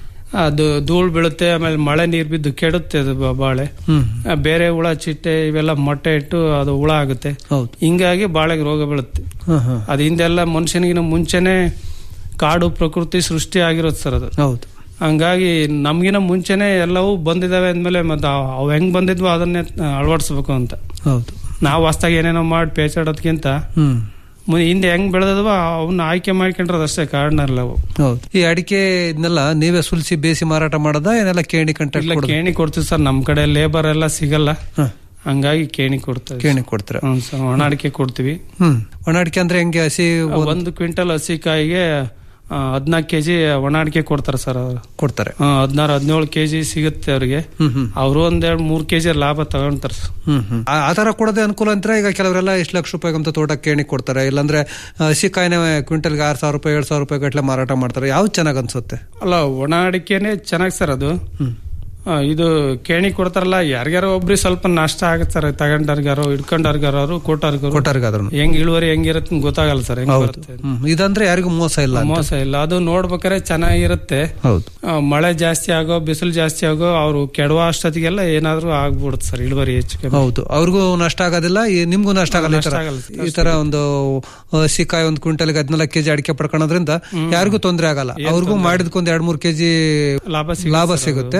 ಅದು ಧೂಳ್ ಬೀಳುತ್ತೆ ಆಮೇಲೆ ಮಳೆ ನೀರ್ ಬಿದ್ದು ಕೆಡುತ್ತೆ ಅದು ಬ- ಬಾಳೆ ಹ್ಮ್ ಆ, ಬೇರೆ ಹುಳ ಚಿಟ್ಟೆ ಇವೆಲ್ಲ ಮೊಟ್ಟೆ ಇಟ್ಟು ಅದು ಹುಳ ಆಗುತ್ತೆ ಹೌದು ಹಿಂಗಾಗಿ ಬಾಳೆಗೆ ರೋಗ ಬೀಳುತ್ತೆ ಹ್ಮ್ ಹ್ಮ್ ಅದು ಹಿಂದೆಲ್ಲ ಮನುಷ್ಯನಿಗಿನ ಮುಂಚೆನೆ ಕಾಡು ಪ್ರಕೃತಿ ಸೃಷ್ಟಿ ಆಗಿರೋದು ಸರ್ ಅದು ಹೌದು ಹಂಗಾಗಿ ನಮ್ಗಿನ ಮುಂಚೆನೆ ಎಲ್ಲವೂ ಬಂದಿದಾವೆ ಅಂದ್ಮೇಲೆ ಮತ್ತೆ ಅವ್- ಅವ್ ಹೆಂಗ್ ಬಂದಿದ್ವು ಅದನ್ನೇ ಅಳವಡಿಸ್ಬೇಕು ಅಂತ ಹೌದು ನಾವು ಹೊಸ್ದಾಗಿ ಏನೇನೋ ಮಾಡಿ ಪೇಚಾಡೋದ್ಕಿಂತ ಹ್ಮ್ ಮುಂದೆ ಹಿಂದೆ ಹೆಂಗ್ ಬೆಳೆದವ ಅವನ್ನ ಆಯ್ಕೆ ಮಾಡ್ಕೊಂಡ್ರದ್ ಅಷ್ಟೇ ಕಾರಣಲ್ಲ ಅವು ಹೌದು ಈ ಅಡಿಕೆ ಇದನ್ನೆಲ್ಲ ನೀವೇ ಸುಲಿಸಿ ಬೇಸಿ ಮಾರಾಟ ಮಾಡೋದಾ ಏನೆಲ್ಲ ಕೇಣಿ ಕಂಟ್ಯಾಕ್ಟ್ ಇಲ್ಲ ಕೊಡೋದು ಕೇಣಿ ಕೊಡ್ತೀವಿ ಸರ್ ನಮ್ ಕಡೆ ಲೇಬರ್ ಎಲ್ಲ ಸಿಗಲ್ಲ ಹಂಗಾಗಿ ಕೇಣಿ ಕೊಡ್ತೇವೆ ಕೇಣಿ ಕೊಡ್ತೀರಾ ಹ್ಮ್ ಸರ್ ಒಣ ಅಡಿಕೆ ಕೊಡ್ತೀವಿ ಹ್ಮ್ ಒಣ ಅಡಿಕೆ ಅಂದ್ರೆ ಹೆಂಗೆ ಹಸಿ ಒಂದು ಕ್ವಿಂಟಲ್ ಹಸಿಕಾಯಿಗೆ ಹದಿನಾಲ್ಕು ಕೆಜಿ ಒಣ ಅಡಿಕೆ ಕೊಡ್ತಾರೆ ಸರ್ ಅವರು ಕೊಡ್ತಾರೆ ಹದಿನಾರು ಹದಿನೇಳು ಕೆಜಿ ಸಿಗುತ್ತೆ ಅವ್ರಿಗೆ ಹ್ಮ್ ಹ್ಮ್ ಅವರು ಒಂದೆರಡು ಮೂರ್ ಕೆಜಿ ಲಾಭ ತಗೊಂತಾರೆ ಸರ್ ಹ್ಮ್ ಹ್ಮ್ ಆ- ಆ ತರ ಕೊಡೋದೇ ಅನುಕೂಲ ಅಂತ ಈಗ ಕೆಲವರೆಲ್ಲ ಎಷ್ಟು ಲಕ್ಷ ರೂಪಾಯಿ ಅಂತ ತೋಟ ಕೇಣಿ ಕೊಡ್ತಾರೆ ಇಲ್ಲಾಂದ್ರೆ ಹಸಿ ಕಾಯಿನ ಕ್ವಿಂಟಲ್ಗೆ ಆರ್ ಸಾವಿರ ರೂಪಾಯಿ ಏಳು ಸಾವಿರ ರೂಪಾಯಿ ಗಟ್ಲೆ ಮಾರಾಟ ಮಾಡ್ತಾರೆ ಯಾವ್ದು ಚೆನ್ನಾಗ್ ಅನ್ಸುತ್ತೆ ಅಲ್ಲ ಒಣ ಅಡಿಕೆನೆ ಚೆನ್ನಾಗಿ ಸರ್ ಅದು ಆ, ಇದು ಕೇಣಿ ಕೊಡ್ತಾರಲ್ಲ ಯಾರ್ಯಾರೋ ಒಬ್ರಿಗೆ ಸ್ವಲ್ಪ ನಷ್ಟ ಆಗುತ್ತೆ ಸರ್ ತಗೊಂಡರ್ಗಾರೋ ಇಟ್ಕೊಂಡರ್ಗಾರೋ ಕೊಟ್ಟರ್ಗಾರೋ ಕೊಟ್ಟರ್ಗಾದ್ರು ಹೆಂಗ್ ಇಳುವರಿ ಹೆಂಗಿರುತ್ತೆ ಅಂತ ಗೊತ್ತಾಗಲ್ಲ ಸರ್ ಹೆಂಗ್ ಹೌದು ಬರುತ್ತೆ ಹ್ಮ್ ಇದಂದ್ರೆ ಯಾರಿಗೂ ಮೋಸ ಇಲ್ಲ ಅಂತ. ಮೋಸ ಇಲ್ಲ ಅದು ನೋಡ್ಬೇಕಾದ್ರೆ ಚೆನ್ನಾಗಿರುತ್ತೆ ಹೌದು ಆ, ಮಳೆ ಜಾಸ್ತಿ ಆಗೋ ಬಿಸಿಲು ಜಾಸ್ತಿ ಆಗೋ ಅವ್ರು ಕೆಡುವ ಅಷ್ಟೊತ್ತಿಗೆಲ್ಲ ಏನಾದ್ರೂ ಆಗ್ಬಿಡುತ್ತೆ ಸರ್ ಇಳುವರಿ ಹೆಚ್ಚು ಕಮ್ಮಿ. ಹೌದು ಅವ್ರಿಗೂ ನಷ್ಟ ಆಗೋದಿಲ್ಲ ಈ ನಿಮ್ಗೂ ನಷ್ಟ ಆಗಲ್ಲ ಈ ನಷ್ಟ ತರ ಆಗಲ್ಲ ಈ ತರ ಒಂದು ಹಸಿ ಕಾಯಿ ಒಂದು ಕ್ವಿಂಟಲ್ಗೆ ಹದಿನಾಲ್ಕು ಕೆಜಿ ಅಡಿಕೆ ಪಡ್ಕೊಳ್ಳೋದ್ರಿಂದ ಯಾರಿಗೂ ತೊಂದರೆ ಆಗಲ್ಲ ಅವ್ರಿಗೂ ಮಾಡಿದ್ಕೊಂದ್ ಎರಡ್ ಮೂರ್ ಕೆಜಿ ಲಾಭ ಲಾಭ ಸಿಗುತ್ತೆ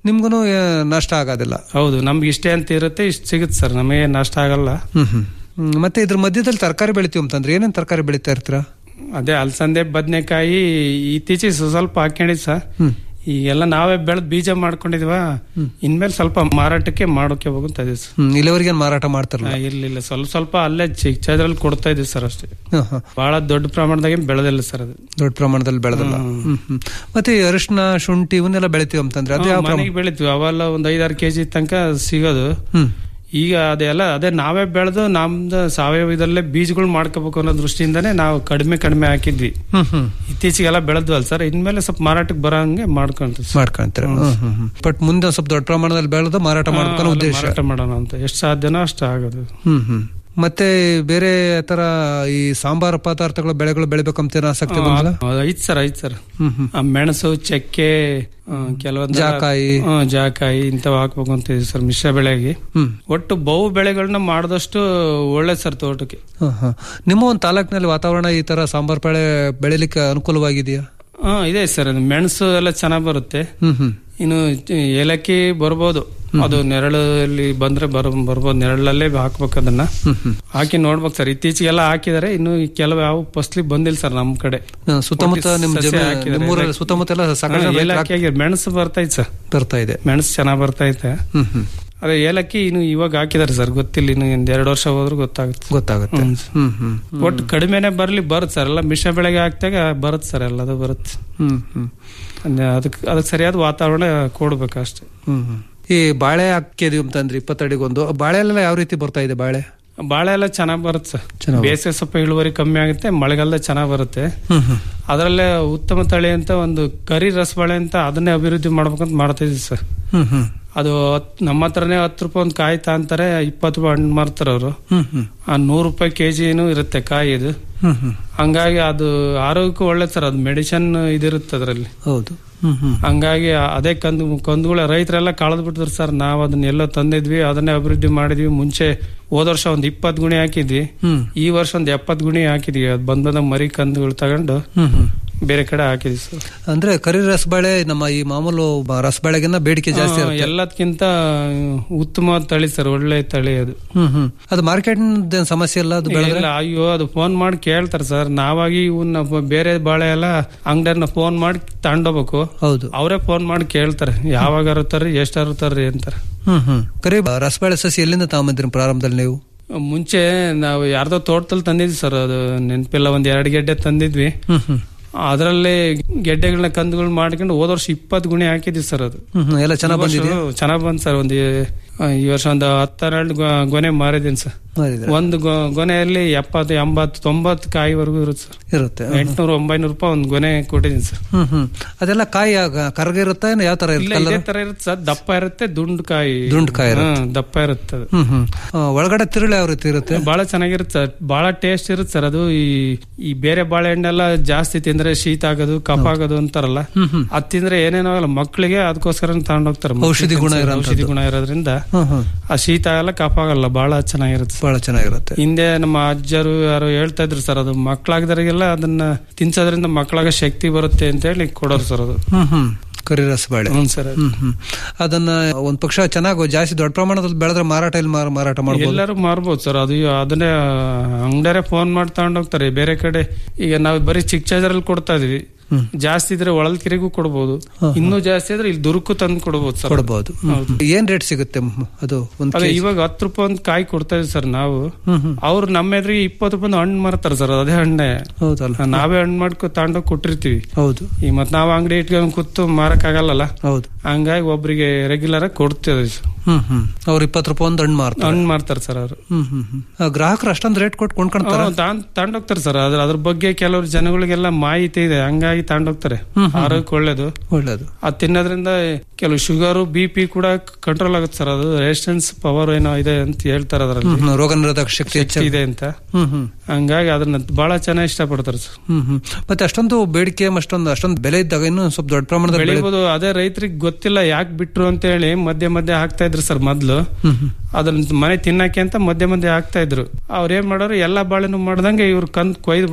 ನಿಮ್ಗೂ ನಷ್ಟ ಆಗೋದಿಲ್ಲ ಹೌದು ನಮ್ಗೆ ಇಷ್ಟೇ ಅಂತ ಇರುತ್ತೆ ಇಷ್ಟು ಸಿಗುತ್ತೆ ಸರ್ ನಮಗೆ ನಷ್ಟ ಆಗಲ್ಲ ಹ್ಮ್ ಹ್ಮ್ ಹ್ಮ್, ಮತ್ತೆ ಇದ್ರ ಮಧ್ಯದಲ್ಲಿ ತರಕಾರಿ ಬೆಳಿತೀವಿ ಅಂತಂದ್ರೆ ಏನೇನ್ ತರಕಾರಿ ಬೆಳಿತಾ ಇರ್ತೀರಾ ಅದೇ ಅಲಸಂದೆ ಬದನೆಕಾಯಿ ಇತ್ತೀಚೆಗೆ ಸ್ವ- ಸ್ವಲ್ಪ ಹಾಕೊಂಡಿದ್ ಸರ್ ಹ್ಮ್. ಈಗೆಲ್ಲ ನಾವೇ ಬೆಳೆದ್ ಬೀಜ ಮಾಡ್ಕೊಂಡಿದ್ವ ಇನ್ಮೇಲೆ ಸ್ವಲ್ಪ ಮಾರಾಟಕ್ಕೆ ಮಾಡೋಕೆ ಹೋಗುತ್ತಾ ಇದೆ ಸರ್ ಹ್ಮ್ ಇಲ್ಲಿವರೆಗೆ ಮಾರಾಟ ಮಾಡ್ತಾರಲ್ಲ ಆ, ಇರ್ಲಿಲ್ಲ ಸ್ವಲ್ಪ ಸ್ವಲ್ಪ ಅಲ್ಲೇ ಚಿಕ್ಕದ್ರಲ್ಲಿ ಕೊಡ್ತಾ ಇದೀವಿ ಸರ್ ಅಷ್ಟೇ ಹ್ಮ್, ಹ್ಮ್. ಬಹಳ ದೊಡ್ಡ ಪ್ರಮಾಣದಾಗೆ ಬೆಳೆದಿಲ್ಲ ಸರ್ ಅದು ದೊಡ್ಡ ಪ್ರಮಾಣದಲ್ಲಿ ಬೆಳೆದಲ್ಲ ಹ್ಮ್ ಹ್ಮ್ ಮತ್ತೆ ಈ ಅರಿಶಿನ ಶುಂಠಿ ಇವನ್ನೆಲ್ಲ ಬೆಳಿತೀವಿ ಅಂತಂದ್ರೆ ಅದು ಯಾವ ಪ್ರಮಾಣ ಮನೆಗೆ ಬೆಳಿತೀವಿ ಅವೆಲ್ಲ ಒಂದ್ ಐದಾರು ಕೆಜಿ ತನಕ ಸಿಗೋದು ಹ್ಮ್ ಈಗ ಅದೆಲ್ಲ ಅದೇ ನಾವೇ ಬೆಳೆದು ನಮ್ದು ಸಾವಯವ ಇದರಲ್ಲೇ ಬೀಜಗಳು ಮಾಡ್ಕೋಬೇಕು ಅನ್ನೋ ದೃಷ್ಟಿಯಿಂದಾನೇ ನಾವು ಕಡಿಮೆ ಕಡಿಮೆ ಹಾಕಿದ್ವಿ ಹ್ಮ್ ಹ್ಮ್ ಇತ್ತೀಚೆಗೆಲ್ಲ ಬೆಳೆದ್ವಲ್ಲ ಸರ್ ಇನ್ಮೇಲೆ ಸ್ವಲ್ಪ ಮಾರಾಟಕ್ಕೆ ಬರೋ ಹಂಗೆ ಮಾಡ್ಕೊಂತೀವಿ ಸರ್. ಮಾಡ್ಕೊಂತೀರ ಹ್ಮ್ ಹ್ಮ್ ಹ್ಮ್. ಬಟ್ ಮುಂದೆ ಒಂದ್ ಸ್ವಲ್ಪ ದೊಡ್ಡ ಪ್ರಮಾಣದಲ್ಲಿ ಬೆಳೆದು ಮಾರಾಟ ಮಾಡ್ಬೇಕು ಅನ್ನೋ ಹಾ, ಉದ್ದೇಶ ಮಾರಾಟ ಮಾಡೋಣ ಅಂತ ಎಷ್ಟು ಸಾಧ್ಯನೋ ಅಷ್ಟು ಆಗೋದು ಹ್ಮ್ ಹ್ಮ್ ಮತ್ತೆ ಬೇರೆ ತರ ಈ ಸಾಂಬಾರ ಪದಾರ್ಥಗಳು ಬೆಳೆಗಳು ಬೆಳಿಬೇಕಂತ ಏನೋ ಆಸಕ್ತಿ ಬಂದಿಲ್ಲ ಆ, ಐತ್ ಸರ್ ಐತ್ ಸರ್ ಹ್ಮ್ ಹ್ಮ್ ಆ, ಮೆಣಸು ಚಕ್ಕೆ ಆ, ಕೆಲವೊಂದು ಜಾಕಾಯಿ. ಹಾ, ಜಾಕಾಯಿ ಇಂಥವು ಹಾಕ್ಬೇಕು ಅಂತ ಇದೆ ಸರ್ ಮಿಶ್ರ ಬೆಳೆಗೆ ಹ್ಮ್ ಒಟ್ಟು ಬಹು ಬೆಳೆಗಳನ್ನ ಮಾಡಿದಷ್ಟು ಒಳ್ಳೆ ಸರ್ ತೋಟಕ್ಕೆ ಹ, ಹ. ನಿಮ್ಮ ಒಂದು ತಾಲೂಕಿನಲ್ಲಿ ವಾತಾವರಣ ಈ ತರ ಸಾಂಬಾರ್ ಬೆಳೆ ಬೆಳಿಲಿಕ್ಕೆ ಅನುಕೂಲವಾಗಿದೆಯಾ ಹಾ ಇದೆ ಸರ್ ಅದು ಮೆಣಸು ಎಲ್ಲ ಚೆನ್ನಾಗ್ ಬರುತ್ತೆ ಹ್ಮ್ ಹ್ಮ್ ಇನ್ನು ಚ- ಏಲಕ್ಕಿ ಬರ್ಬೋದು ಅದು ನೆರಳಲ್ಲಿ ಬಂದ್ರೆ ಬರ್ ಬರ್ಬೋದು ನೆರಳಲ್ಲೇ ಹಾಕ್ಬೇಕು ಅದನ್ನ ಹ್ಮ್ ಹ್ಮ್ ಹಾಕಿ ನೋಡ್ಬೇಕು ಸರ್ ಇತ್ತೀಚೆಗೆಲ್ಲ ಹಾಕಿದಾರೆ ಇನ್ನು ಈ ಕೆಲವು ಯಾವ ಫಸ್ಲಿ ಬಂದಿಲ್ಲ ಸರ್ ನಮ್ ಕಡೆ ಹ, ಸುತ್ತಮುತ್ತ ಒಟ್ಟು ನಿಮ್ ಸಸ್ಯ ಜಮೀನು- ಹಾಕಿದ್ದಾರೆ. ನಿಮ್ಮೂರಲ್ಲಿ ಏಲಕ್ಕಿ- ಸುತ್ತಮುತ್ತ ಎಲ್ಲ ಸಾಕಷ್ಟು ಹಾ, ಜನ ರೈತರು ಏಲಕ್ಕಿ ಹಾಕಿದ್ದಾರೆ. ಮೆಣಸು ಬರ್ತೈತೆ ಸರ್ ಬರ್ತಾ ಇದೆ ಮೆಣಸು ಚೆನ್ನಾಗ್ ಬರ್ತೈತೆ ಹ್ಮ್ ಹ್ಮ್ ಅದೇ ಏಲಕ್ಕಿ ಇನ್ನು ಇವಾಗ ಹಾಕಿದಾರೆ ಸರ್ ಗೊತ್ತಿಲ್ಲ ಇನ್ನು ಒಂದ್ ಎರಡು ವರ್ಷ ಹೋದ್ರು ಗೊತ್ತಾಗುತ್ತೆ ಗೊತ್ತಾಗುತ್ತೆ ಹ್ಮ್. ಹ್ಮ್ ಹ್ಮ್ ಒಟ್ಟು ಕಡಿಮೆನೆ ಬರ್ಲಿ ಬರುತ್ತೆ ಸರ್ ಎಲ್ಲ ಮಿಶ್ರ ಬೆಳೆಗೆ ಹಾಕ್ದಾಗ ಬರುತ್ತೆ ಸರ್ ಎಲ್ಲದು ಬರುತ್ತೆ ಹ್ಮ್ ಹ್ಮ್ ಅಂದ್ರೆ ಅದಕ್ಕೆ ಅದಕ್ಕೆ ಸರಿಯಾದ ವಾತಾವರಣ ಕೊಡ್ಬೇಕು ಅಷ್ಟೇ ಹ್ಮ್ ಹ್ಮ್. ಈ ಬಾಳೆ ಹಾಕಿದೀವಿ ಅಂತಂದ್ರಿ ಇಪ್ಪತ್ತಡಿಗೊಂದು ಬಾಳೆ ಎಲ್ಲ ಯಾವ ರೀತಿ ಬರ್ತಾ ಇದೆ ಬಾಳೆ ಬಾಳೆ ಎಲ್ಲ ಚೆನ್ನಾಗ್ ಬರುತ್ತೆ ಸರ್ ಚೆನ್ನಾಗ್ ಬೇಸಿಗೆ ಸ್ವಲ್ಪ ಇಳುವರಿ ಕಮ್ಮಿ ಆಗುತ್ತೆ ಮಳೆಗಾಲದ ಚೆನ್ನಾಗ್ ಬರುತ್ತೆ ಹ್ಮ್ ಹ್ಮ್ ಅದರಲ್ಲೇ ಉತ್ತಮ ತಳಿ ಅಂತ ಒಂದು ಕರಿ ರಸಬಾಳೆ ಅಂತ ಅದನ್ನೇ ಅಭಿವೃದ್ಧಿ ಮಾಡ್ಬೇಕಂತ ಮಾಡ್ತಾ ಇದೀವಿ ಸರ್ ಹ್ಮ್ ಹ್ಮ್ ಅದು ಹತ್- ನಮ್ಮ ಹತ್ರನೇ ಹತ್ತು ರೂಪಾಯಿ ಒಂದು ಕಾಯಿ ತಾಂತಾರೆ ಇಪ್ಪತ್ತು ರೂಪಾಯಿ ಹಣ್ಣು ಮಾರ್ತಾರೆ ಅವರು ಹ್ಮ್ ಹ್ಮ್ ಆ ನೂರು ರೂಪಾಯಿ ಕೆಜಿನೂ ಇರುತ್ತೆ ಕಾಯಿ ಇದು ಹ್ಮ್ ಹ್ಮ್ ಹಂಗಾಗಿ ಅದು ಆರೋಗ್ಯಕ್ಕೂ ಒಳ್ಳೆ ಸರ್ ಅದು ಮೆಡಿಸಿನ್ ಇದಿರುತ್ತೆ ಅದರಲ್ಲಿ ಹೌದು ಹ್ಮ್ ಹ್ಮ್ ಹಂಗಾಗಿ ಅದೇ ಕಂದು ಕಂದುಗಳ ರೈತರೆಲ್ಲ ಕಳೆದು ಬಿಟ್ಟಿದ್ರು ಸರ್ ನಾವು ಅದನ್ನ ಎಲ್ಲ ತಂದಿದ್ವಿ ಅದನ್ನೇ ಅಭಿವೃದ್ಧಿ ಮಾಡಿದ್ವಿ ಮುಂಚೆ ಹೋದ ವರ್ಷ ಒಂದ್ ಇಪ್ಪತ್ತು ಗುಣಿ ಹಾಕಿದ್ವಿ ಹ್ಮ್ ಈ ವರ್ಷ ಒಂದ್ ಎಪ್ಪತ್ತು ಗುಣಿ ಹಾಕಿದ್ವಿ ಅದು ಬಂದ್ ಬಂದ ಮರಿ ಕಂದುಗಳು ತಗೊಂಡು ಹ್ಮ್ ಹ್ಮ್ ಬೇರೆ ಕಡೆ ಹಾಕಿದ್ವಿ ಸರ್ ಅಂದ್ರೆ ಕರಿ ರಸಬಾಳೆ ನಮ್ಮ ಈ ಮಾಮೂಲು ಬ- ರಸಬಾಳೆಗಿನ್ನ ಬೇಡಿಕೆ ಜಾಸ್ತಿ ಆ, ಇರುತ್ತೆ ಎಲ್ಲದಕ್ಕಿಂತ ಉತ್ತಮವಾದ ತಳಿ ಸರ್ ಒಳ್ಳೆ ತಳಿ ಅದು ಹ್ಮ್ ಹ್ಮ್ ಅದು ಮಾರ್ಕೆಟ್ ಸಮಸ್ಯೆ ಇಲ್ಲ ಅದು ಬೆಳೆದ್ರೆ ಇಲ್ಲ ಅಯ್ಯೋ ಅದು ಫೋನ್ ಮಾಡಿ ಕೇಳ್ತಾರೆ ಸರ್ ನಾವಾಗಿ ಇವನ್ನ ಬ- ಬೇರೆ ಬಾಳೆ ಎಲ್ಲ ಅಂಗಡಿಯನ್ನ ಫೋನ್ ಮಾಡಿ ತಗೊಂಡೋಗ್ಬೇಕು ಹೌದು ಅವರೇ ಫೋನ್ ಮಾಡಿ ಕೇಳ್ತಾರೆ ಯಾವಾಗ ತರ್ರಿ ಎಷ್ಟಾರು ತರ್ರಿ ಅಂತಾರೆ ಹ್ಮ್ ಹ್ಮ್ ಕರಿ ಬ- ರಸಬಾಳೆ ಸಸಿ ಎಲ್ಲಿಂದ ತಗೊಂಬಂದ್ರಿ ಪ್ರಾರಂಭದಲ್ಲಿ ನೀವು ಮುಂಚೆ ನಾವು ಯಾರ್ದೋ ತೋಟದಲ್ಲಿ ತಂದಿದ್ವಿ ಸರ್ ಅದು ನೆನಪಿಲ್ಲ ಒಂದ್ ಎರಡು ಗೆಡ್ಡೆ ತಂದಿದ್ವಿ ಹ್ಮ್ ಹ್ಮ್ ಅದರಲ್ಲೇ ಗೆಡ್ಡೆಗಳನ್ನ ಕಂದುಗಳು ಮಾಡ್ಕೊಂಡು ಹೋದ ವರ್ಷ ಇಪ್ಪತ್ತು ಗುಣಿ ಹಾಕಿದ್ವಿ ಸರ್ ಅದು ಹ್ಮ್ ಹ್ಮ್ ಎಲ್ಲ ಚೆನ್ನಾಗ್ ಬಂದಿದೆ ಚೆನ್ನಾಗ್ ಬಂದ್ ಸರ್ ಒಂದು ಆ, ಈ ವರ್ಷ ಒಂದು ಹತ್ತೆರಡು ಗೊ- ಗೊನೆ ಮಾರಿದ್ದೀನಿ ಸರ್ ಮಾಡಿದ್ರೆ ಒಂದು ಗೊ- ಗೊನೆಯಲ್ಲಿ ಎಪ್ಪತ್ತು ಎಂಬತ್ತು ತೊಂಬತ್ತು ಕಾಯಿವರೆಗೂ ಇರುತ್ತೆ ಸರ್ ಇರುತ್ತೆ ಎಂಟ್ನೂರು ಒಂಬೈನೂರು ರೂಪಾಯಿ ಒಂದು ಗೊನೆ ಕೊಟ್ಟಿದ್ದೀನಿ ಸರ್ ಹ್ಮ್ ಹ್ಮ್ ಅದೆಲ್ಲ ಕಾಯಿ ಆಗ- ಕರ್ಗಿರುತ್ತಾ ಏನು ಯಾವ ತರ ಇಲ್ಲ ಇರುತ್ತೆ ಇದೇ colour? ತರ ಇರುತ್ತೆ ಸರ್ ದಪ್ಪ ಇರುತ್ತೆ ದುಂಡು ಕಾಯಿ ದುಂಡು ಕಾಯಿ ಇರುತ್ತೆ. ಹಾ, ದಪ್ಪ ಇರುತ್ತೆ ಅದು ಹ್ಮ್ ಹ್ಮ್ ಆ, ಒಳಗಡೆ ತಿರುಳು ಯಾವ ರೀತಿ ಇರುತ್ತೆ ಬಹಳ ಚೆನ್ನಾಗಿರುತ್ತೆ ಸರ್ ಬಹಳ ಟೇಸ್ಟ್ ಇರುತ್ತೆ ಸರ್ ಅದು ಈ ಈ ಬೇರೆ ಬಾಳೆಹಣ್ಣೆಲ್ಲ ಜಾಸ್ತಿ ತಿಂದ್ರೆ ಶೀತ ಆಗೋದು ಕಫ ಆಗೋದು ಅಂತಾರಲ್ಲ ಹ್ಮ್ ಹ್ಮ್ ಅದ್ ತಿಂದ್ರೆ ಏನೇನೋ ಆಗಲ್ಲ ಮಕ್ಕಳಿಗೆ ಅದಕ್ಕೋಸ್ಕರ ತಗೊಂಡೋಗ್ತಾರೆ ಔಷಧಿ ಗುಣ ಇರೋಂಥದ್ದು. ಔಷಧಿ ಗುಣ ಇರೋದ್ರಿಂದ ಹ್ಮ್ ಹ್ಮ್ ಆ ಶೀತ ಆಗಲ್ಲ ಕಫ ಆಗಲ್ಲ ಬಹಳ ಚೆನ್ನಾಗಿರುತ್ತೆ ಬಹಳ ಚೆನ್ನಾಗಿರುತ್ತೆ ಹಿಂದೆ ನಮ್ಮ ಅಜ್ಜರು ಯಾರು ಹೇಳ್ತಾ ಇದ್ರು ಸರ್ ಅದು ಮಕ್ಕಳಾಗದವರಿಗೆಲ್ಲ ಅದನ್ನ ತಿನ್ಸೋದ್ರಿಂದ ಮಕ್ಕಳಾಗ ಶಕ್ತಿ ಬರುತ್ತೆ ಅಂತ ಹೇಳಿ ಕೊಡೋರು ಸರ್ ಅದು ಹ್ಮ್ ಹ್ಮ್ ಕರಿ ರಸಬಾಳೆ ಹ್ಮ್ ಸರ್ ಹ್ಮ್ ಹ್ಮ್ ಅದನ್ನ ಒಂದ್ ಪಕ್ಷ ಚೆನ್ನಾಗಿ ಜಾಸ್ತಿ ದೊಡ್ಡ ಪ್ರಮಾಣದಲ್ಲಿ ಬೆಳೆದ್ರೆ ಮಾರಾಟ ಇಲ್ಲಿ ಮಾರ- ಮಾರಾಟ ಮಾಡ್ಬೋದು ಎಲ್ಲರೂ ಮಾರ್ಬೋದು ಸರ್ ಅದು ಅದನ್ನೇ ಅಂಗಡಿಯರೇ ಫೋನ್ ಮಾಡಿ ತಗೊಂಡೋಗ್ತಾರೆ ಬೇರೆ ಕಡೆ ಈಗ ನಾವು ಬರೀ ಚಿಕ್ಕ ಚಾರ್ಜರಲ್ಲಿ ಕೊಡ್ತಾ ಇದೀವಿ ಜಾಸ್ತಿ ಇದ್ರೆ ಒಳಲ್ಕೆರೆಗೂ ಕೊಡ್ಬೋದು ಇನ್ನೂ ಜಾಸ್ತಿ ಇದ್ರೆ ಇಲ್ಲಿ ದುರ್ಕು ತಂದು ಕೊಡ್ಬೋದು ಸರ್ ಕೊಡಬಹುದು ಏನ್ ರೇಟ್ ಸಿಗುತ್ತೆ ಮ್, ಅದು ಒಂದ್ ಅದೇ ಕೆಜಿ? ಇವಾಗ ಹತ್ತು ರೂಪಾಯಿ ಒಂದು ಕಾಯಿ ಕೊಡ್ತಾ ಇದೀವಿ ಸರ್ ನಾವು ಹ್ಮ್ ಹ್ಮ್ ಅವ್ರು ನಮ್ಮ ಎದುರಿಗೆ ಇಪ್ಪತ್ತು ರೂಪಾಯಿ ಹಣ್ಣು ಮಾರ್ತಾರೆ ಸರ್ ಅದೇ ಹಣ್ಣೆ ಹೌದಲ್ಲ ನಾವೇ ಹಣ್ಣು ಮಾಡ್ಕೊ ತಗೊಂಡೋಗಿ ಕೊಟ್ಟಿರ್ತೀವಿ ಹೌದು ಈ ಮತ್ ನಾವ್ ಅಂಗಡಿ ಇಟ್ಕೊಂಡು ಕೂತು ಮಾರಕ್ ಆಗಲ್ಲ ಹೌದು ಹಂಗಾಗಿ ಒಬ್ರಿಗೆ ರೆಗ್ಯುಲರ್ ಆಗಿ ಕೊಡ್ತೀವಿ ಸರ್ ಹ್ಮ್ ಹ್ಮ್ ಅವ್ರ ಇಪ್ಪತ್ತು ರೂಪಾಯಿ ಒಂದ್ ಹಣ್ಣು ಮಾರ್ತಾರೆ ಹಣ್ಣು ಮಾರ್ತಾರೆ ಸರ್ ಅವರು ಹ್ಮ್ ಹ್ಮ್ ಹ್ಮ್ ಆ, ಗ್ರಾಹಕರು ಅಷ್ಟೊಂದು ರೇಟ್ ಕೊಟ್ಟು ಕೊಂಡ್ಕೊಂತಾರ ತಗೊಂಡೋಗ್ತಾರೆ ಸರ್ ಅದ್ರ ಅದ್ರ ಬಗ್ಗೆ ಕೆಲವ್ರು ಜನಗಳಿಗೆಲ್ಲ ಮಾಹಿತಿ ಇದೆ ಹಂಗಾಗಿ ತಗೊಂಡೋಗ್ತಾರೆ ಆರೋಗ್ಯಕ್ಕೆ ಒಳ್ಳೇದು ಒಳ್ಳೇದು ಅದ್ ತಿನ್ನೋದ್ರಿಂದ ಕೆಲವು ಶುಗರ್ ಬಿ ಪಿ ಕೂಡ ಕಂಟ್ರೋಲ್ ಆಗುತ್ತೆ ಸರ್ ಅದು ರೆಸಿಸ್ಟೆನ್ಸ್ ಪವರ್ ಏನೋ ಇದೆ ಅಂತ ಹೇಳ್ತಾರೆ ಅದರಲ್ಲಿ ಹ್ಮ್, ಹ್ಮ್. ರೋಗ ನಿರೋಧಕ ಶಕ್ತಿ ಶಕ್ತಿ ಇದೆ ಅಂತ ಹ್ಮ್ ಹ್ಮ್ ಹಂಗಾಗಿ ಅದನ್ನ ಬಹಳ ಚೆನ್ನಾಗಿ ಇಷ್ಟಪಡ್ತಾರೆ ಸರ್ ಹ್ಮ್ ಹ್ಮ್ ಮತ್ತೆ ಅಷ್ಟೊಂದು ಬೇಡಿಕೆ ಅಷ್ಟೊಂದು ಅಷ್ಟೊಂದು ಬೆಲೆ ಇದ್ದಾಗ ಇನ್ನು ಸ್ವಲ್ಪ ದೊಡ್ಡ ಪ್ರಮಾಣದಲ್ಲಿ ಬೆಳೆ- ಬೆಳಿಬೋದು ಅದೇ ರೈತರಿಗೆ ಗೊತ್ತಿಲ್ಲ ಯಾಕೆ ಬಿಟ್ರು ಅಂತ ಹೇಳಿ ಮಧ್ಯೆ ಮಧ್ಯೆ ಹಾಕ್ತಾ ಇದ್ರು ಸರ್ ಮೊದ್ಲು ಹ್ಮ್ ಹ್ಮ್ ಅದನ್ನ ಮನೆ ತಿನ್ನಕ್ಕೆ ಅಂತ ಮಧ್ಯೆ ಮಧ್ಯೆ ಹಾಕ್ತಾ ಇದ್ರು ಅವ್ರ ಏನ್ ಮಾಡೋರು ಎಲ್ಲಾ ಬಾಳೆನು ಮಾಡ್ದಂಗೆ ಇವ್ರು ಕಂದ್ ಕೊಯ್ದು ಬಿಡೋರು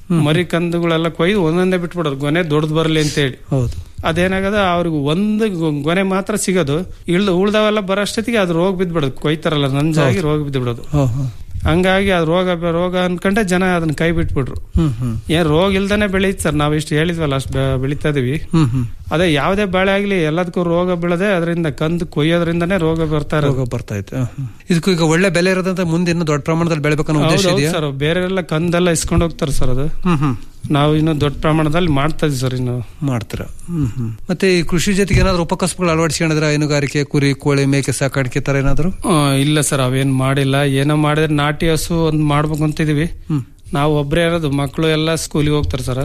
ಮರಿ ಕಂದುಗಳೆಲ್ಲ ಕೊಯ್ದು ಒಂದೊಂದೇ ಬಿಟ್ಬಿಡೋರು ಗೊನೆ ದೊಡ್ಡದು ಬರಲಿ ಅಂತ ಹೇಳಿ ಹೌದು ಅದೇನಾಗದ ಅವ್ರಿಗೆ ಒಂದು ಗೊ- ಗೊನೆ ಮಾತ್ರ ಸಿಗೋದು ಇಳ್ದು ಉಳ್ದವೆಲ್ಲ ಬರೋಷ್ಟೊತ್ತಿಗೆ ಅದು ರೋಗ ಬಿದ್ಬಿಡೋದು ಕೊಯ್ತಾರಲ್ಲ ನಂಜಾಗಿ ರೋಗ ಬಿದ್ಬಿಡೋದು ಹಾ, ಹಾ. ಹಂಗಾಗಿ ಅದು ರೋಗ ರೋಗ ಅನ್ಕೊಂಡೆ ಜನ ಅದನ್ನ ಕೈ ಬಿಟ್ಬಿಟ್ರು ಹ್ಮ್ ಹ್ಮ್ ಏನ್ ರೋಗ ಇಲ್ದಾನೆ ಬೆಳೀತ್ ಸರ್ ನಾವ್ ಇಷ್ಟು ಹೇಳಿದ್ವಲ್ಲ ಅಷ್ಟು ಬೆಳೀತಾ ಇದೀವಿ ಹ್ಮ್ ಹ್ಮ್ ಅದೇ ಯಾವ್ದೇ ಬೆಳೆ ಆಗ್ಲಿ ಎಲ್ಲದಕ್ಕೂ ರೋಗ ಬೀಳದೆ ಅದರಿಂದ ಕಂದು ಕೊಯ್ಯೋದ್ರಿಂದನೇ ರೋಗ ಬರ್ತಾ ಇರೋದು ರೋಗ ಬರ್ತಾ ಇತ್ತು ಇದಕ್ಕೂ ಈಗ ಒಳ್ಳೆ ಬೆಲೆ ಇರೋದಂತ ಮುಂದೆ ಇನ್ನೂ ದೊಡ್ಡ ಪ್ರಮಾಣದಲ್ಲಿ ಬೆಳಿಬೇಕನ್ನೋ ಉದ್ದೇಶ ಹೌದೌದು ಇದೆಯಾ ಸರ್ ಬೇರೆ ಎಲ್ಲ ಕಂದೆಲ್ಲ ಇಸ್ಕೊಂಡು ಹೋಗ್ತಾರೆ ಸರ್ ಅದು ಹ್ಮ್ ಹ್ಮ್ ನಾವು ಇನ್ನು ದೊಡ್ಡ ಪ್ರಮಾಣದಲ್ಲಿ ಮಾಡ್ತಾ ಇದೀವಿ ಸರ್ ಇನ್ನು ಮಾಡ್ತೀರ ಹ್ಮ್ ಹ್ಮ್ ಮತ್ತೆ ಈ ಕೃಷಿ ಜೊತೆಗೆ ಏನಾದ್ರು ಉಪಕಸಬುಗಳು ಅಳವಡಿಸ್ಕೊಂಡಿದ್ರ ಹೈನುಗಾರಿಕೆ ಕುರಿ ಕೋಳಿ ಮೇಕೆ ಸಾಕಾಣಿಕೆ ತರ ಏನಾದ್ರು ಆ, ಇಲ್ಲ ಸರ್ ಅವೇನ್ ಮಾಡಿಲ್ಲ ಏನೋ ಮಾಡಿದ್ರೆ ನಾಟಿ ಹಸು ಒಂದ್ ಮಾಡ್ಬೇಕು ಅಂತಿದೀವಿ ನಾವು ಒಬ್ರೇ ಇರೋದು ಮಕ್ಕಳು ಎಲ್ಲ ಸ್ಕೂಲಿಗೆ ಹೋಗ್ತಾರೆ ಸರ್